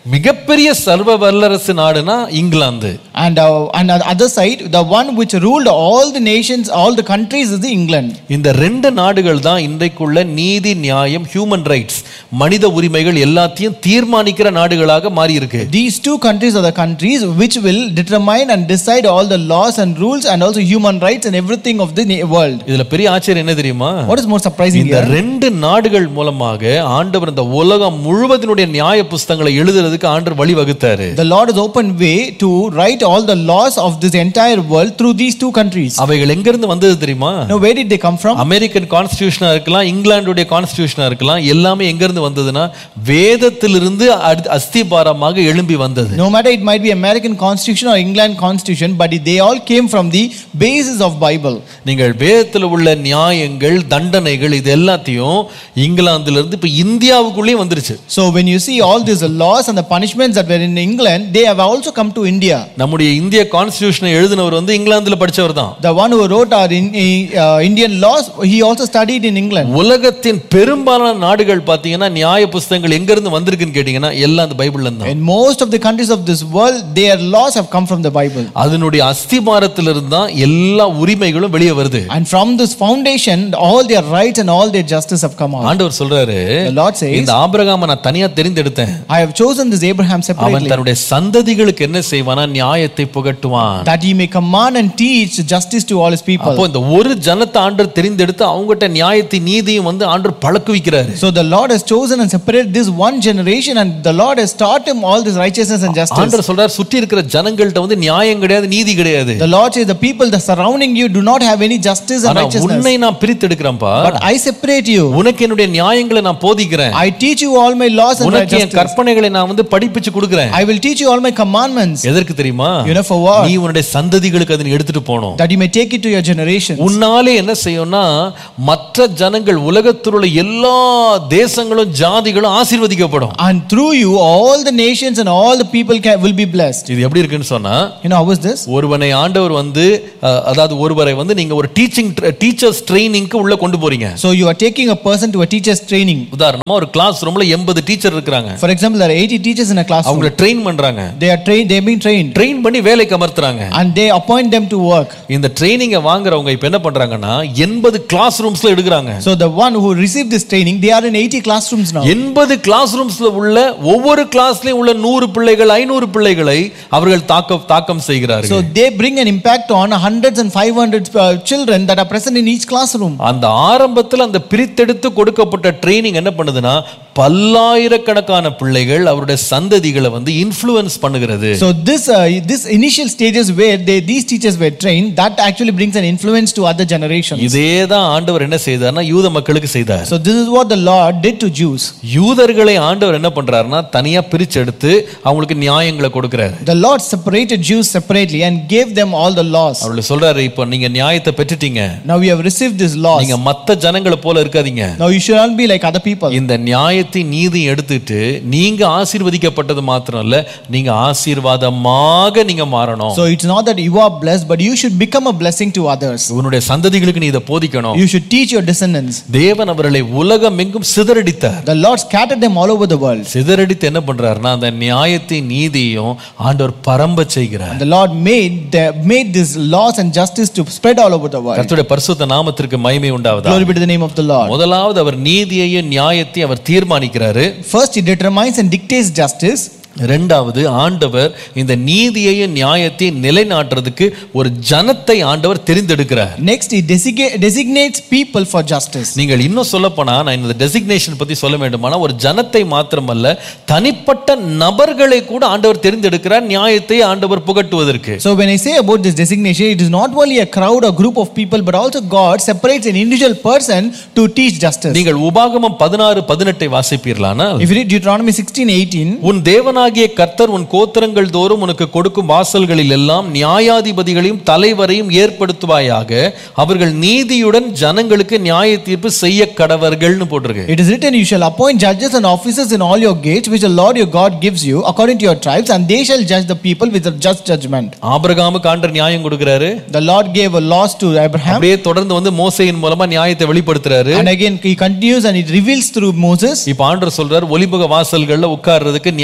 மிகப்பெரிய சர்வ வல்லரசு நாடுனா England And, uh, and on the other side, the one which ruled all the nations, all the countries is the England. இந்த ரெண்டு நாடுகள் தான் இன்றைக்குள்ள நீதி நியாயம் ஹியூமன் ரைட்ஸ் மனித உரிமைகள் எல்லாத்தையும் தீர்மானிக்கிற நாடுகளாக மாறி இருக்கு These two countries are the countries which will determine and decide all the laws and rules and also human rights and everything of the na- world. இதுல பெரிய ஆச்சரியம் என்ன தெரியுமா What is more surprising இந்த here? ரெண்டு நாடுகள் மூலமாக ஆண்டவர் இந்த உலகம் முழுவதினுடைய நியாய புஸ்தகங்களை எழுதுறதுக்கு ஆண்டவர் வழி வகுத்தாரு The Lord has opened way to write all the laws of this entire world through these two countries. அவைகள் எங்க இருந்து வந்தது தெரியுமா Now, where did they come from? American கான்ஸ்டியூஷனா இருக்கலாம் இங்கிலாந்துடைய கான்ஸ்டியூஷனா இருக்கலாம் எல்லாமே எங்க இருந்து வந்ததுன்னா வேதத்திலிருந்து அடி- அஸ்திபாரமாக எழும்பி வந்தது No matter it might be American Constitution or England Constitution, but they all came from the basis of Bible. நீங்கள் வேதத்தில் உள்ள நியாயங்கள் தண்டனைகள் இது எல்லாத்தையும் இங்கிலாந்துல இருந்து இப்ப இந்தியாவுக்குள்ளேயும் வந்துருச்சு So when you see all these laws and the punishments that were in England, they have also come to India. நம்முடைய இந்திய கான்ஸ்டியூஷனை எழுதினவர் வந்து இங்கிலாந்துல படிச்சவர் தான் The one who wrote our in, uh, Indian laws, he also studied in England. உலகத்தின் பெரும்பாலான நாடுகள் பார்த்தீங்கன்னா நியாய புஸ்தகங்கள் எங்க இருந்து வந்திருக்குன்னு கேட்டீங்கன்னா எல்லாம் அந்த பைபிள்ல இருந்து தான் In most of the countries of this world, their laws have come from the Bible. அதனுடைய அஸ்திபாரத்திலிருந்து தான் எல்லா உரிமைகளும் வெளியே வருது And from this foundation, all their rights and all their justice have come out. ஆண்டவர் சொல்றாரு The Lord says, இந்த ஆபிரகாமை நான் தனியா தெரிந்தெடுத்தேன் I have chosen this Abraham அவன் separately, தன்னுடைய சந்ததிகளுக்கு என்ன செய்வானா நியாயத்தை புகட்டுவான் that he may command and teach justice to all his people. அப்போ இந்த ஒரு ஜனத்தை ஆண்டவர் தெரிந்தெடுத்து அவங்ககிட்ட நியாயத்தை நீதியும் வந்து ஆண்டவர் பழக்குவிக்கிறாரு So the Lord has chosen and separated this one generation, and the Lord has taught him all this righteousness and justice. ஆண்டவர் சொல்றார் சுற்றி இருக்கிற ஜனங்கள்ட்ட வந்து நியாயம் கிடையாது நீதி கிடையாது The Lord says, The people that surrounding you do not have any justice and ஆனா righteousness. உன்னை நான் பிரித்து எடுக்கிறேன்ப்பா But I separate you. உனக்கு என்னுடைய நியாயங்களை நான் போதிக்கிறேன் I teach you all my laws and உனக்கு என் righteousness. கற்பனைகளை நான் வந்து படிப்பிச்சு கொடுக்கிறேன் I will teach you all my commandments, எதற்கு தெரியுமா You know for what? நீ உன்னுடைய சந்ததிகளுக்கு அதை நீ எடுத்துட்டு போகணும் that you may take it to your generations. உன்னாலே என்ன செய்யும்னா மற்ற ஜனங்கள் உலகத்தில் உள்ள எல்லா தேசங்களும் ஜாதிகளும் ஆசீர்வதிக்கப்படும் And through you, all the nations and all the people can, will be blessed. இது எப்படி இருக்குன்னு சொன்னா You know, how is this? ஒருவனை ஆண்டவர் வந்து அஹ், அதாவது ஒருவரை வந்து நீங்க ஒரு டீச்சிங் டீச்சர்ஸ் ட்ரைனிங்க்கு உள்ள கொண்டு போறீங்க So you are taking a person to a teacher's training. உதாரணமா ஒரு கிளாஸ் ரூம்ல எண்பது டீச்சர் இருக்கிறாங்க For example, there are 80 teachers in a classroom. அவங்கள ட்ரெயின் பண்றாங்க They are trained, they have been trained, train பண்ணி வேலைக்கு அமர்த்துறாங்க and they appoint them to work. இந்த ட்ரைனிங்கை வாங்குறவங்க இப்ப என்ன பண்றாங்கன்னா எண்பது கிளாஸ் ரூம்ஸ்ல எடுக்கிறாங்க So the one who received this training, they are in 80 classrooms now. எண்பது கிளாஸ் ரூம்ஸ்ல உள்ள ஒவ்வொரு கிளாஸ்லயும் உள்ள நூறு பிள்ளைகள் ஐநூறு பிள்ளைகளை அவர்கள் தாக்க தாக்கம் So செய்கிறார்கள் they bring an impact on hundreds and 500 uh, children that are present in each classroom. அந்த ஆரம்பத்தில் அந்த பிரித்தெடுத்து கொடுக்கப்பட்ட ட்ரைனிங் என்ன பண்ணுதுன்னா பல்லாயிரக்கணக்கான பிள்ளைகள் அவருடைய சந்ததிகளை வந்து இன்ஃப்ளூயன்ஸ் பண்ணுகிறது So this uh, this initial stages where they these teachers were trained, that actually brings an influence to other generations. இதே தான் ஆண்டவர் என்ன செய்தார்னா யூத மக்களுக்கு செய்தார் So this is what the Lord did to Jews. யூதர்களை ஆண்டவர் என்ன பண்றாருன்னா தனியா பிரிச்சு எடுத்து அவங்களுக்கு நியாயங்களை கொடுக்கிறாரு The Lord separated Jews separately and gave them all the laws. அவர்கள் சொல்றாரு இப்போ நீங்க நியாயத்தை பெற்றுட்டீங்க Now we have received these laws. நீங்க மத்த ஜனங்களை போல இருக்காதீங்க Now you should not be like other people. இந்த நியாயத்தை நீதி எடுத்துட்டு நீங்க ஆசீர்வதிக்கப்பட்டது மாத்திரம் இல்ல நீங்க ஆசீர்வாதமாக நீங்க மாறணும் So it's not that you are blessed, but you should become a blessing to others. உன்னுடைய சந்ததிகளுக்கு நீ இதை போதிக்கணும் You should teach your descendants. தேவன் அவர்களை உலகம் எங்கும் சிதறடித்தார் The Lord scattered them all over the world. சிதறடித்து என்ன பண்றாருன்னா அந்த நியாயத்தை நீதியும் ஆண்டவர் பரம்ப செய்கிறார் And the Lord made the, made these laws and justice to spread all over the world. கர்த்தருடைய பரிசுத்த நாமத்திற்கு மகிமை உண்டாவதா Glory be to the name of the Lord. முதலாவது அவர் நீதியையும் நியாயத்தையும் அவர் தீர்மானிக்கிறாரு First, He determines and dictates justice. இரண்டாவது ஆண்டவர் இந்த நீதியையும் நியாயத்தையும் நிலைநாட்டுறதுக்கு ஒரு ஜனத்தை ஆண்டவர் தெரிந்தெடுக்கிறார் Next, He desiga- designates people for justice. நீங்கள் இன்னும் சொல்லப்போனா நான் இந்த டெசிக்னேஷன் பத்தி சொல்ல வேண்டுமானா ஒரு ஜனத்தை மாத்திரமல்ல தனிப்பட்ட நபர்களை கூட ஆண்டவர் தெரிந்தெடுக்கிறார் நியாயத்தை ஆண்டவர் புகட்டுவதற்கு So, when I say about this designation, it is not only a crowd or group of people, but also God separates an individual person to teach justice. நீங்கள் உபாகமம் பதினாறு பதினெட்டை வாசிப்பீர்களானால் If you read Deuteronomy 16 18, உன் தேவனாகிய கர்த்தர் உன் கோத்திரங்கள் தோறும் உனக்கு கொடுக்கும் வாசல்களில் எல்லாம் நியாயாதிபதிகளையும் தலைவரையும் ஏற்படுத்துவாயாக அவர்கள் நீதியுடன் ஜனங்களுக்கு நியாய தீர்ப்பு செய்ய கடவர்கள்னு போட்டிருக்கு it is written, You shall appoint judges and officers in all your gates, which the Lord your God gives you, according to your tribes, and they shall judge the people with a just judgment. ஆபிரகாமுக்கு ஆண்டர் நியாயம் கொடுக்கிறாரு The Lord gave a laws to Abraham, அப்படியே தொடர்ந்து வந்து மோசையின் மூலமா நியாயத்தை வெளிப்படுத்துறாரு and again he continues and it reveals through Moses. இப்ப ஆண்டர் சொல்றார் ஒலிமுக வாசல்கள்ல உட்கார்றதுக்கு நியாயாதிபதி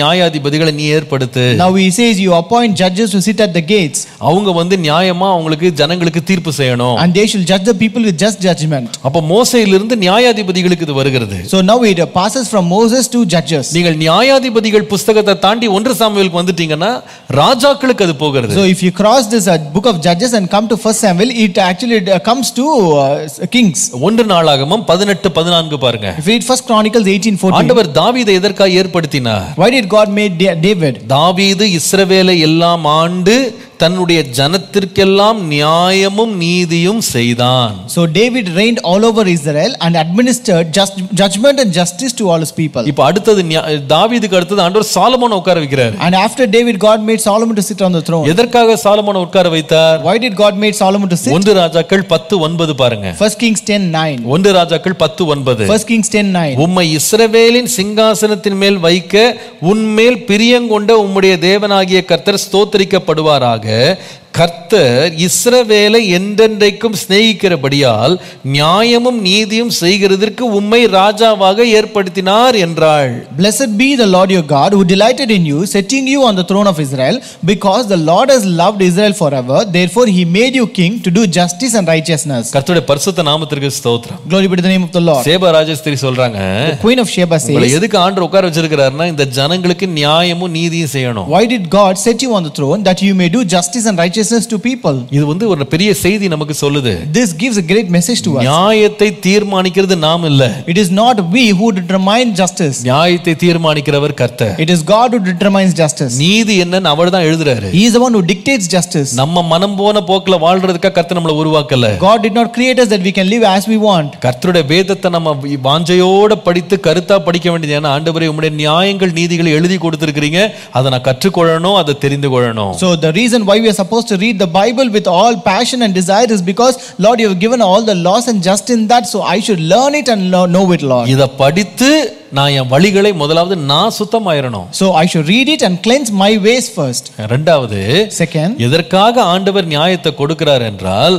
நியாயாதிபதிகளை நீ ஏற்படுத்து Now he says, You appoint judges to sit at the gates, அவங்க வந்து நியாயமா அவங்களுக்கு ஜனங்களுக்கு தீர்ப்பு செய்யணும் and they shall judge the people with just judgment. அப்ப மோசையிலிருந்து நியாயாதிபதிகளுக்கு இது வருகிறது So now it passes from Moses to judges. நீங்கள் நியாயாதிபதிகள் புஸ்தகத்தை தாண்டி ஒன்று சாமுவேலுக்கு வந்துட்டீங்கன்னா ராஜாக்களுக்கு அது போகிறது So if you cross this uh, book of Judges and come to First Samuel, it actually uh, comes to uh, Kings. ஒன்று நாளாகமம் பதினெட்டு பதினான்கு பாருங்க If you read First Chronicles 18:14, ஆண்டவர் தாவீதை எதற்காக ஏற்படுத்தினார் why did God make Da- David? தாவீது இஸ்ரவேலை எல்லாம் ஆண்டு தன்னுடைய ஜனத்திற்கெல்லாம் நியாயமும் நீதியும் செய்தான் So David reigned all over Israel and administered just judgment and justice to all his people. இப்ப அடுத்தது நியா- தாவீதுக்கு அடுத்தது ஆண்டவர் சாலமோனை உட்கார வைக்கிறார் And after David, God made Solomon to sit on the throne. எதற்காக சாலமோனை உட்கார வைத்தார் Why did God make Solomon to sit? ஒன்று ராஜாக்கள் பத்து ஒன்பது பாருங்க First Kings 10:9. ஒன்று ராஜாக்கள் பத்து ஒன்பது First Kings 10:9. உம்மை இஸ்ரவேலின் சிங்காசனத்தின் மேல் வைக்க உன்மேல் பிரியங்கொண்ட உம்முடைய தேவனாகிய கர்த்தர் ஸ்தோத்தரிக்கப்படுவாராக கர்த்தர் இஸ்ரவேலை என்றென்றைக்கும் சிநேகிக்கிறபடியால் நியாயமும் நீதியும் செய்கிறதற்கு உம்மை ராஜாவாக ஏற்படுத்தினார் என்றாள் Blessed be the Lord your God who delighted in you, setting you on the throne of Israel, because the Lord has loved Israel forever. Therefore, he made you king to do justice and righteousness. கர்த்தருடைய பரிசுத்த நாமத்திற்கு ஸ்தோத்திரம் Glory be to the name of the Lord. சேப ராஜஸ்திரி சொல்றாங்க The queen of Sheba உங்களை says, எதுக்கு ஆண்டு உட்கார வச்சிருக்கிறாருன்னா இந்த ஜனங்களுக்கு நியாயமும் நீதியும் செய்யணும் Why did God set you on the throne that you may do justice and righteousness to people? இது வந்து ஒரு பெரிய செய்தி நமக்கு சொல்லுது This gives a great message to us. நியாயத்தை தீர்மானிக்கிறது நாம் இல்ல It is not we who determine justice, நியாயத்தை தீர்மானிக்கிறவர் கர்த்தர் it is God who determines justice. நீதி என்னன்னு அவர் தான் எழுதுறாரு He is the one who dictates justice. நம்ம மனம் போன போக்குல வாழ்றதுக்காக கர்த்தர் நம்மளை உருவாக்கல God did not create us that we can live as we want. கர்த்தருடைய வேதத்தை நம்ம வாஞ்சையோட படித்து கருத்தா படிக்க வேண்டியது ஏன்னா ஆண்டவரே உம்முடைய நியாயங்கள் நீதிகளை எழுதி கொடுத்திருக்கிறீங்க அதை நான் கற்றுக்கொள்ளணும் அதை தெரிந்து கொள்ளணும் So the reason why we are supposed to read the Bible with all passion and desire is because Lord, you have given all the laws and just in that, so I should learn it and lo- know it, Lord. இதை படித்து நான் என் வழிகளை முதலாவது நான் சுத்தமாயிரணும் So I should read it and cleanse my ways first. ரெண்டாவது Second, எதற்காக ஆண்டவர் நியாயத்தை கொடுக்கிறார் என்றால்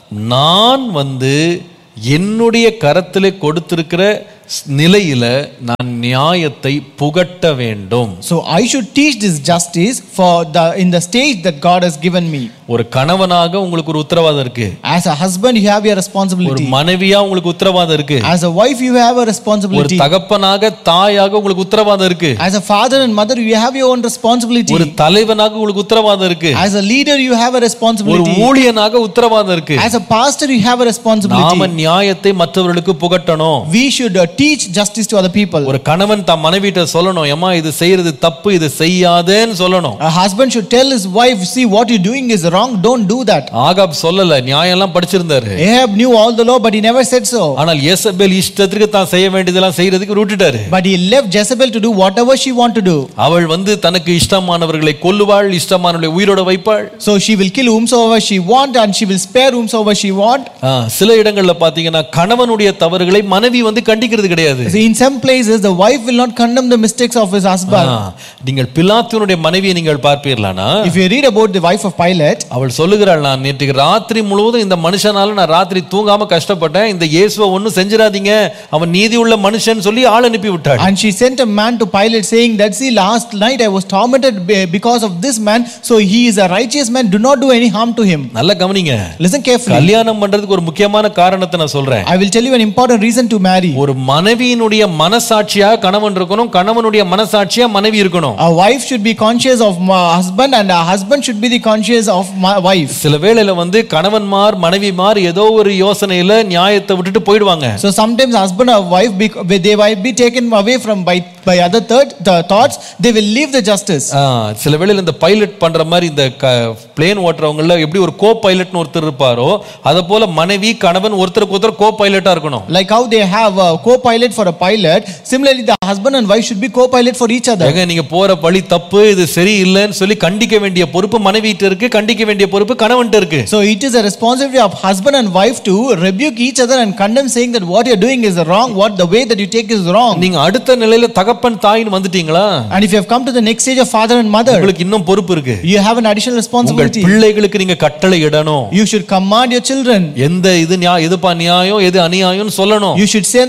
நான் வந்து என்னுடைய கரத்திலே கொடுத்திருக்கிற ஸ்- நிலையில நான் நியாயத்தை புகட்ட வேண்டும் so I should teach this justice for the in the stage that God has given me. ஒரு கணவனாக உங்களுக்கு ஒரு உத்தரவாதம் இருக்கு As a husband, you have your ஒரு responsibility. மனைவியா உங்களுக்கு உத்தரவாதம் இருக்கு As a wife, you have a ஒரு responsibility. தகப்பனாக தாயாக உங்களுக்கு உத்தரவாதம் இருக்கு As a father and mother, you have your own responsibility. ஒரு தலைவனாக உங்களுக்கு உத்தரவாதம் இருக்கு As a leader, you have a ஒரு responsibility. ஊழியனாக உத்தரவாதம் இருக்கு As a pastor, you have a நாம responsibility. நியாயத்தை மற்றவர்களுக்கு புகட்டணும் We should uh, teach justice to other people. ஒரு கணவன் தன் மனைவிட்ட சொல்லணும் ஏமா இது செய்யறது தப்பு இது செய்யாதேன்னு சொல்லணும் A husband should tell his wife, see what you're doing is wrong, don't do that. Ahab சொல்லல நியாயம் எல்லாம் படிச்சிருந்தாரு Ahab knew all the law, but he never said so. ஆனால் ஏசபேல் இஷ்டத்துக்கு தான் செய்ய வேண்டியதெல்லாம் செய்யறதுக்கு விட்டுட்டாரு But he left Jezebel to do whatever she wanted to do. அவள் வந்து தனக்கு இஷ்டமானவர்களை கொல்லுவாள் இஷ்டமானவர்களை உயிரோட வைப்பாள் So she will kill whomsoever she want and she will spare whomsoever she want. ஆ, சில இடங்கள்ல பாத்தீங்கன்னா கணவனுடைய தவறுகளை மனைவி வந்து கண்டிக்கிறது கிடையாது So in some places, the wife will not condemn the mistakes of his ah, husband. நீங்கள் பிலாத்தினுடைய மனைவியை நீங்கள் பார்ப்பீர்களானா If you read about the wife of Pilate, அவள் சொல்லுகிறாள் நான் நேற்றுக்கு ராத்திரி முழுவதும் இந்த மனுஷனால நான் ராத்திரி தூங்காம கஷ்டப்பட்டேன் இந்த இயேசுவை ஒன்றும் செஞ்சிடாதீங்க அவன் நீதி உள்ள மனுஷன் சொல்லி ஆள் அனுப்பி விட்டாள் and she sent a man to Pilate saying that, see, last night I was tormented be- because of this man, so he is a righteous man, do not do any harm to him. நல்லா கவனிங்க Listen carefully. கல்யாணம் பண்றதுக்கு ஒரு முக்கியமான காரணத்தை நான் சொல்றேன் I will tell you an important reason to marry. ஒரு மனைவியினுடைய மனசாட்சியா கணவன் இருக்கணும் கணவனுடைய மனசாட்சியா மனைவி இருக்கணும் A wife should be conscious of my husband and a husband should be the conscious of my wife. சில வேளையில வந்து கணவன்மார் மனைவிமார் ஏதோ ஒரு யோசனையில நியாயத்தை விட்டுட்டு போயிடுவாங்க So sometimes husband or wife bec- they might be taken away from by, by other third the thoughts they will leave the justice. ஆ, சில வேளையில இந்த பைலட் பண்ற மாதிரி இந்த பிளேன் ஓட்டுறவங்கள எப்படி ஒரு கோ பைலட்னு ஒருத்தர் இருப்பாரோ அத போல மனைவி கணவன் ஒருத்தருக்கு ஒருத்தர் கோ பைலட்டா இருக்கணும் Like how they have a co-pilot for a pilot, similarly the husband and wife should be co-pilot for each other. ஏங்க நீங்க போற வழி தப்பு இது சரியில்லைன்னு சொல்லி கண்டிக்க வேண்டிய பொறுப்பு மனைவிட்ட இருக்கு கண்டிக்க வேண்டிய பொறுப்பு கணவன்ட்ட இருக்கு So it is a responsibility of husband and wife to rebuke each other and condemn saying that what you're doing is wrong, what the way that you take is wrong. நீங்க அடுத்த நிலையில தகப்பன் தாயின்னு வந்துட்டீங்களா And if you have come to the next stage of father and mother, உங்களுக்கு இன்னும் பொறுப்பு இருக்கு you have an additional உங்கள் responsibility. பிள்ளைகளுக்கு நீங்க கட்டளை இடணும் You should command your children. எந்த இது நியா எதுப்பா நியாயம் எது அநியாயம்னு சொல்லணும் You should say, say them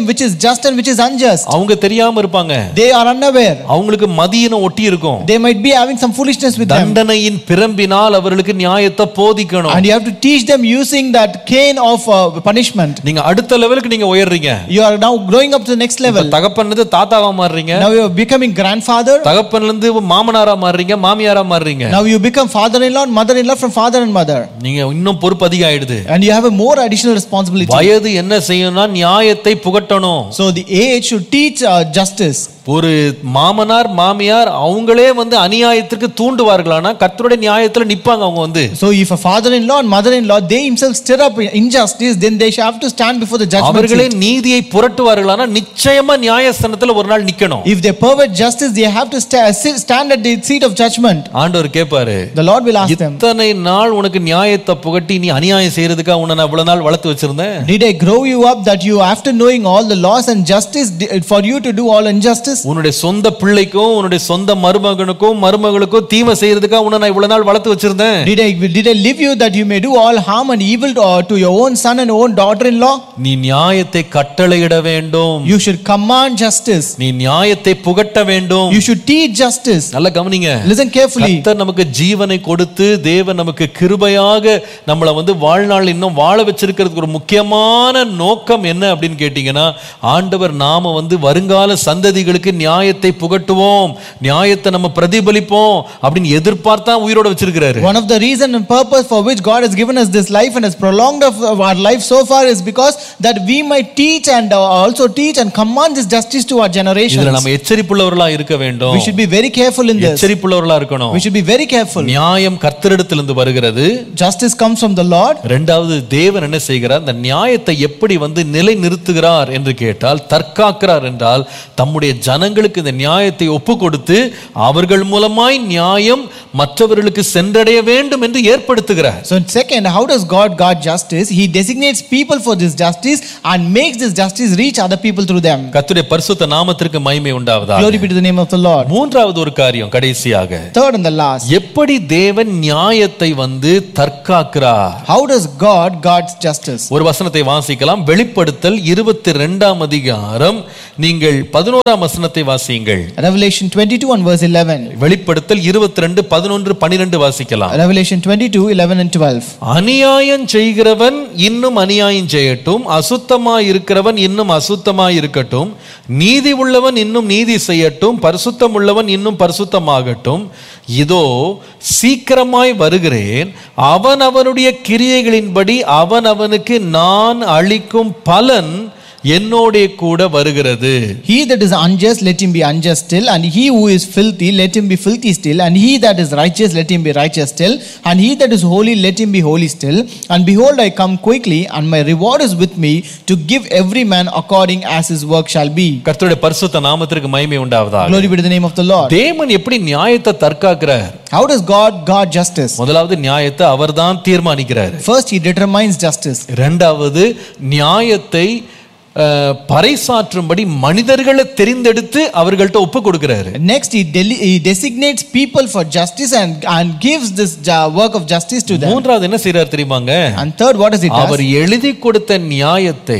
them which is just and which is unjust. அவங்க தெரியாம இருப்பாங்க They are unaware. அவங்களுக்கு மதியினம் ஒட்டி இருக்கும் They might be having some foolishness with them. தண்டனையின் பிரம்பினால் அவர்களுக்கு நியாயத்தை போதிக்கணும் And you have to teach them using that cane of uh, punishment. நீங்க அடுத்த லெவலுக்கு நீங்க உயர்றீங்க You are now growing up to the next இப்ப level. தகப்பன்ல இருந்து தாத்தாவா மாறுறீங்க Now you are becoming grandfather. தகப்பன்ல இருந்து மாமனாரா மாறுறீங்க மாமியாரா மாறுறீங்க Now you become father-in-law and mother-in-law from father and mother. நீங்க இன்னும் பொறுப்பு அதிகம் ஆயிடுது And you have a more additional responsibility. வயது என்ன செய்யணும்னா நியாயத்தை புகட்டணும் So the age should teach uh, justice. ஒரு மாமனார் மாமியார் அவங்களே வந்து அநியாயத்திற்கு தூண்டுவார்களானா கர்த்தருடைய நியாயத்துல நிப்பாங்க அவங்க வந்து So if a father-in-law and mother-in-law they themselves stir up injustice, then they shall have to stand before the judgment அவர்களே seat. நீதியை புரட்டுவார்களானா நிச்சயமா நியாயஸ்தானத்துல ஒரு நாள் நிக்கணும் If they pervert justice, they have to sta- sit- stand at the seat of judgment. ஆண்டவர் கேட்பாரு The Lord will ask them, இத்தனை நாள் உனக்கு நியாயத்தை புகட்டி நீ அநியாயம் செய்யறதுக்கா உன்னை நான் இவ்வளவு நாள் வளர்த்து வச்சிருந்தேன் Did I grow you up that you, after knowing all the laws and justice, di- for you to do all injustice? உன்னுடைய சொந்த பிள்ளைக்கும் உன்னுடைய சொந்த மருமகனுக்கும் மருமகளுக்கும் தீமை செய்யறதுக்கா உன்னை நான் இவ்வளவு நாள் வளர்த்து வச்சிருந்தேன் Did I, did I leave you that you may do all harm and evil to, uh, to your own son and own daughter-in-law? நீ நியாயத்தை கட்டளையிட வேண்டும் You should command justice. நீ நியாயத்தை புகட்ட வேண்டும் You should teach justice. நல்லா கவனிங்க Listen carefully. கர்த்தர் நமக்கு ஜீவனை கொடுத்து தேவன் நமக்கு கிருபையாக நம்மளை வந்து வாழ்நாள் இன்னும் வாழ வச்சிருக்கிறதுக்கு ஒரு முக்கியமான நோக்கம் என்ன அப்படின்னு கேட்டீங்கன்னா ஆண்டவர் நாம வந்து வருங்கால சந்ததிகளுக்கு நியாயத்தை புகட்டுவோம் நியாயத்தை நம்ம பிரதிபலிப்போம் அப்படின்னு எதிர்பார்த்தா உயிரோட வச்சிருக்கிறாரு One of the reason and purpose for which God has given us this life and has prolonged of of our life so far is because that we might teach and uh, also teach and command this justice to our இதுல generations. நம்ம எச்சரிப்புள்ளவர்களா இருக்க வேண்டும் We should be very careful in this. எச்சரிப்புள்ளவர்களா இருக்கணும் We should be very careful. நியாயம் கர்த்தரிடத்திலிருந்து வருகிறது Justice comes from the Lord. ரெண்டாவது தேவன் என்ன செய்கிறார் இந்த நியாயத்தை எப்படி வந்து நிலை நிறுத்துகிறார் என்று கேட்டால் தற்காக்கிறார் என்றால் தம்முடைய ஜனங்களுக்கு இந்த நியாயத்தை ஒப்பு கொடுத்து அவர்கள் மூலமாய் நியாயம் மற்றவர்களுக்கு சென்றடைய வேண்டும் என்று ஏற்படுத்துகிறார் So second, how does God guard justice? He designates people for this justice and makes this justice reach other people through them. கர்த்தருடைய பரிசுத்த நாமத்திற்கு மகிமை உண்டாவதா Glory be to the name of the Lord. மூன்றாவது ஒரு காரியம் கடைசியாக Third and the last, எப்படி தேவன் நியாயத்தை வந்து தற்காக்கிறார் how does God guard justice? ஒரு வசனத்தை வாசிக்கலாம் வெளிப்படுத்தல் இருபத்தி ரெண்டாம் அதிகாரம் நீங்கள் பதினோராம் வசனத்தை வாசியுங்கள் Revelation 22 and verse 11. வெளிப்படுத்தல் இருபத்தி ரெண்டு பதினொன்று பனிரெண்டு வாசிக்கலாம் Revelation 22, 11 and 12. அநியாயம் செய்கிறவன் இன்னும் அநியாயம் செய்யட்டும் அசுத்தமாய் இருக்கிறவன் இன்னும் அசுத்தமாய் இருக்கட்டும் நீதி உள்ளவன் இன்னும் நீதி செய்யட்டும் பரிசுத்தம் உள்ளவன் இன்னும் பரிசுத்தமாகட்டும் இதோ சீக்கிரமாய் வருகிறேன் அவன் அவனுடைய கிரியைகளின்படி அவன் அவனுக்கு நான் அளிக்கும் பலன் என்னோடே கூட வருகிறது He that is unjust, let him be unjust still, and he who is filthy, let him be filthy still, and he that is righteous, let him be righteous still, and he that is holy, let him be holy still. And behold, I come quickly, and my reward is with me to give every man according as his work shall be. கர்த்தருடைய பரிசுத்த நாமத்திற்கு மகிமை உண்டாவதாக Glory be to the name of the Lord. தேவன் எப்படி நியாயத்தை தற்காக்கிறார் How does God guard justice? முதலாவது நியாயத்தை அவர்தான் தீர்மானிக்கிறார் First, he determines justice. இரண்டாவது நியாயத்தை அஹ், பறைசாற்றும்படி மனிதர்களை தெரிந்தெடுத்து அவர்கள்ட்ட ஒப்பு கொடுக்கிறாரு Next, he, deli- he designates people for justice and, and gives this ju- work of justice to them. மூன்றாவது என்ன செய்றார் தெரியுமாங்க And third, what does he our does? எழுதி கொடுத்த நியாயத்தை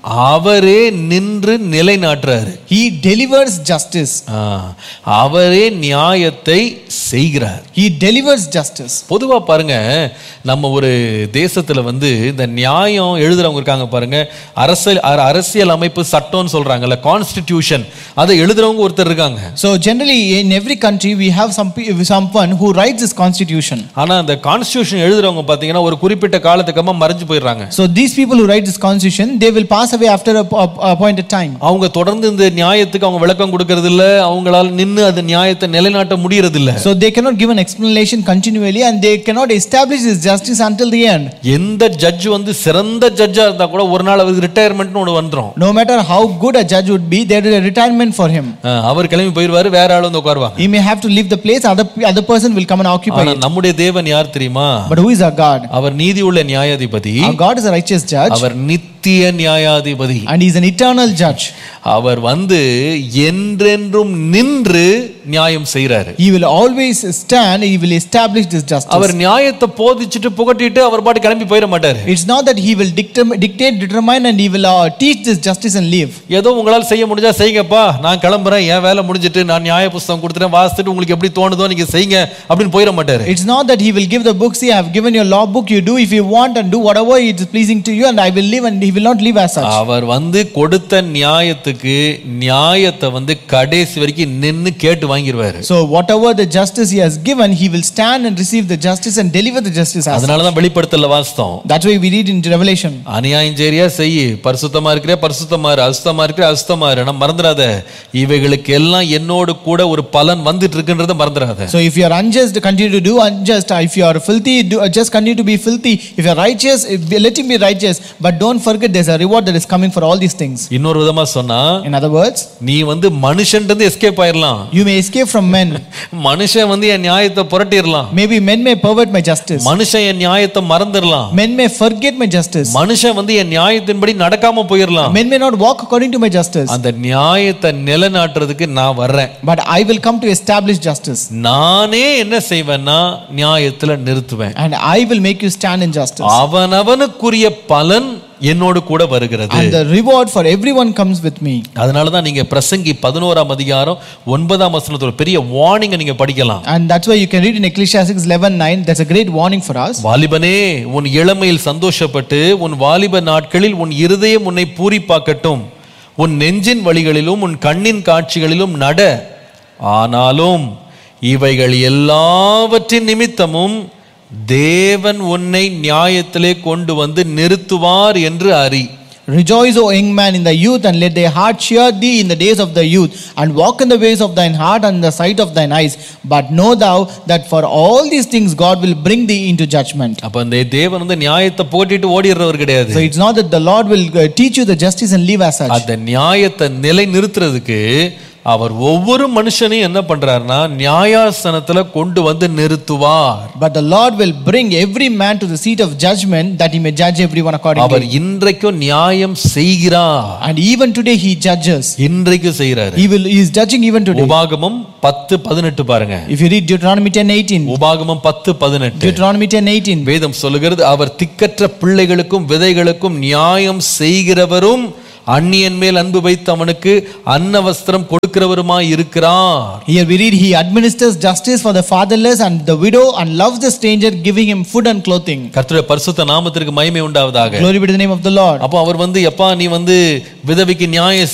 அவரே நின்று நிலைநாட்டுறாரு He delivers justice. ஆ, அவரே நியாயத்தை செய்கிறார் He delivers justice. பொதுவா பாருங்க நம்ம ஒரு தேசத்துல வந்து இந்த நியாயம் எழுதுறவங்க இருக்காங்க பாருங்க அரசியல் அர- அரசியல் அமைப்பு சட்டம்னு சொல்றாங்கல்ல கான்ஸ்டிடியூஷன் அதை எழுதுறவங்க ஒருத்தர் இருக்காங்க So generally, in every country, we have some pe- someone who writes this constitution. ஆனா அந்த கான்ஸ்டிடியூஷன் எழுதுறவங்க பாத்தீங்கன்னா ஒரு குறிப்பிட்ட காலத்துக்கமா மறைஞ்சு போயிடுறாங்க So these people who write this constitution, they will pass away after a, a- a appointed time. அவங்க தொடர்ந்து இந்த நியாயத்துக்கு அவங்க விளக்கம் கொடுக்கறது இல்ல அவங்களால நின்னு அந்த நியாயத்தை நிலைநாட்ட முடியறது இல்ல So they cannot give an explanation continually, and they cannot establish this justice until the end. எந்த ஜட்ஜ் வந்து சிறந்த ஜட்ஜா இருந்தா கூட ஒரு நாள் அவருக்கு ரிட்டையர்மெண்ட்னு ஒன்று வந்துரும் No matter how good a judge would be, there is a retirement for him. அஹ் அவர் கிளம்பி போயிடுவாரு வேற ஆள் வந்து உட்காருவாங்க He may have to leave the place, other, other person will come and occupy ஆனா it. நம்முடைய தேவன் யார் தெரியுமா But who is our God? அவர் நீதி உள்ள நியாயாதிபதி Our God is a righteous judge, அவர் நித்திய நியாயாதிபதி and He is an eternal judge. அவர் வந்து என்றென்றும் நின்று நியாயம் செய்றாரு He will always stand, he will establish this justice. அவர் நியாயத்தை போதிச்சுட்டு புகட்டிட்டு அவர் பாட்டு கிளம்பி போயிட மாட்டாரு It's not that he will dictam- dictate, determine, and he will uh, teach this justice and leave. ஏதோ உங்களால் செய்ய முடிஞ்சா செய்யுங்கப்பா நான் கிளம்புறேன் என் வேலை முடிஞ்சிட்டு நான் நியாய புஸ்தகம் கொடுத்துட்டேன் வாசித்துட்டு உங்களுக்கு எப்படி தோணுதோ நீங்க செய்யுங்க அப்படின்னு போயிட மாட்டாரு It's not that he will give the book, see, I have given your law book, you do if you want and do whatever it is pleasing to you, and I will live, and he will not live as such. அவர் வந்து கொடுத்த நியாயத்துக்கு நியாயத்தை வந்து கடைசி வரைக்கும் நின்னு கேட்டு வாங்கிடுவாரு So, whatever the justice he has given, he will stand and receive the justice and deliver the justice as such. அதனாலதான் வெளிப்படுத்தல வாஸ்தவம் That's why we read in Revelation. அநியாயம் சரியா செய்யு பரிசுத்தமா இருக்கிற பரிசுத்தமா இரு அசுத்தமா இருக்கிற அசுத்தமா இரு ஆனா மறந்துடாத இவைகளுக்கு எல்லாம் என்னோடு கூட ஒரு பலன் வந்துட்டு இருக்குன்றத மறந்துடாத So, if you are unjust, continue to do unjust. If you are filthy, do, uh, just continue to be filthy. If you are righteous, if- let him be righteous. But don't forget there's a reward that is coming for all these things. இன்னொரு விதமா சொன்னா In other words, நீ வந்து மனுஷன் இருந்து escape ஆயிரலாம் you may escape from men. மனுஷன் வந்து என் நியாயத்தை புரட்டிடலாம் Maybe men may pervert my justice. மனுஷன் என் நியாயத்தை மறந்துடலாம் Men may forget my justice. மனுஷன் வந்து என் நியாயத்தின்படி நடக்காம போயிடலாம் Men may not walk according to my justice. அந்த நியாயத்தை நிலைநாட்டுறதுக்கு நான் வர்றேன் But I will come to establish justice. நானே என்ன செய்வேன்னா நியாயத்துல நிறுத்துவேன் And I will make you stand in justice. அவனவனுக்குரிய பலன் என்னோடு கூட வருகிறது And the reward for everyone comes with me. அதனாலதான் நீங்க பிரசங்கி பதினோராம் அதிகாரம் ஒன்பதாம் வசனத்தோட பெரிய வார்னிங்கை நீங்க படிக்கலாம் And that's why you can read in Ecclesiastes 11 9. That's a great warning for us. வாலிபனே உன் இளமையில் சந்தோஷப்பட்டு உன் வாலிப நாட்களில் உன் இருதயம் உன்னை பூரிப்பாக்கட்டும் உன் நெஞ்சின் வழிகளிலும் உன் கண்ணின் காட்சிகளிலும் நட ஆனாலும் இவைகள் எல்லாவற்றின் நிமித்தமும் தேவன் உன்னை நியாயத்திலே கொண்டு வந்து நிறுத்துவார் என்று அறி Rejoice, O young man, in the youth, and let thy heart cheer thee in the days of the youth, and walk in the ways of thine heart and the sight of thine eyes. But know thou that for all these things God will bring thee into judgment. அப்ப அந்த தேவன் வந்து நியாயத்தை போட்டிட்டு ஓடிடுறவர் கிடையாது So it's not that the Lord will uh, teach you the justice and live as such. அந்த நியாயத்தை நிலை நிறுத்துறதுக்கு அவர் ஒவ்வொரு மனுஷனையும் என்ன பண்றாருன்னா நியாயாசனத்துல கொண்டு வந்து நிறுத்துவார் But the Lord will bring every man to the seat of judgment that he may judge everyone our accordingly. இன்றைக்கும் நியாயம் செய்கிறார் And even today he judges. இன்றைக்கு செய்கிறாரு He will he is judging even today. உபாகமம் பத்து பதினெட்டு பாருங்க If you read Deuteronomy 10 18, உபாகமம் பத்து பதினெட்டு Deuteronomy 10 18, வேதம் சொல்லுகிறது அவர் திக்கற்ற பிள்ளைகளுக்கும் விதைகளுக்கும் நியாயம் செய்கிறவரும் அந்நியன் மேல் அன்பு வைத்து அவனுக்கு அன்ன வஸ்திரம் கொடுக்கிறவருமாய் இருக்கிறார் here we read, He administers justice for the fatherless and the widow and loves the stranger, giving him food and clothing. கர்த்தருடைய பரிசுத்த நாமத்திற்கு மகிமை உண்டாவதாக Glory be to the name of the Lord. அப்போ அவர் வந்து எப்பா நீ வந்து விதவைக்கு நியாயம்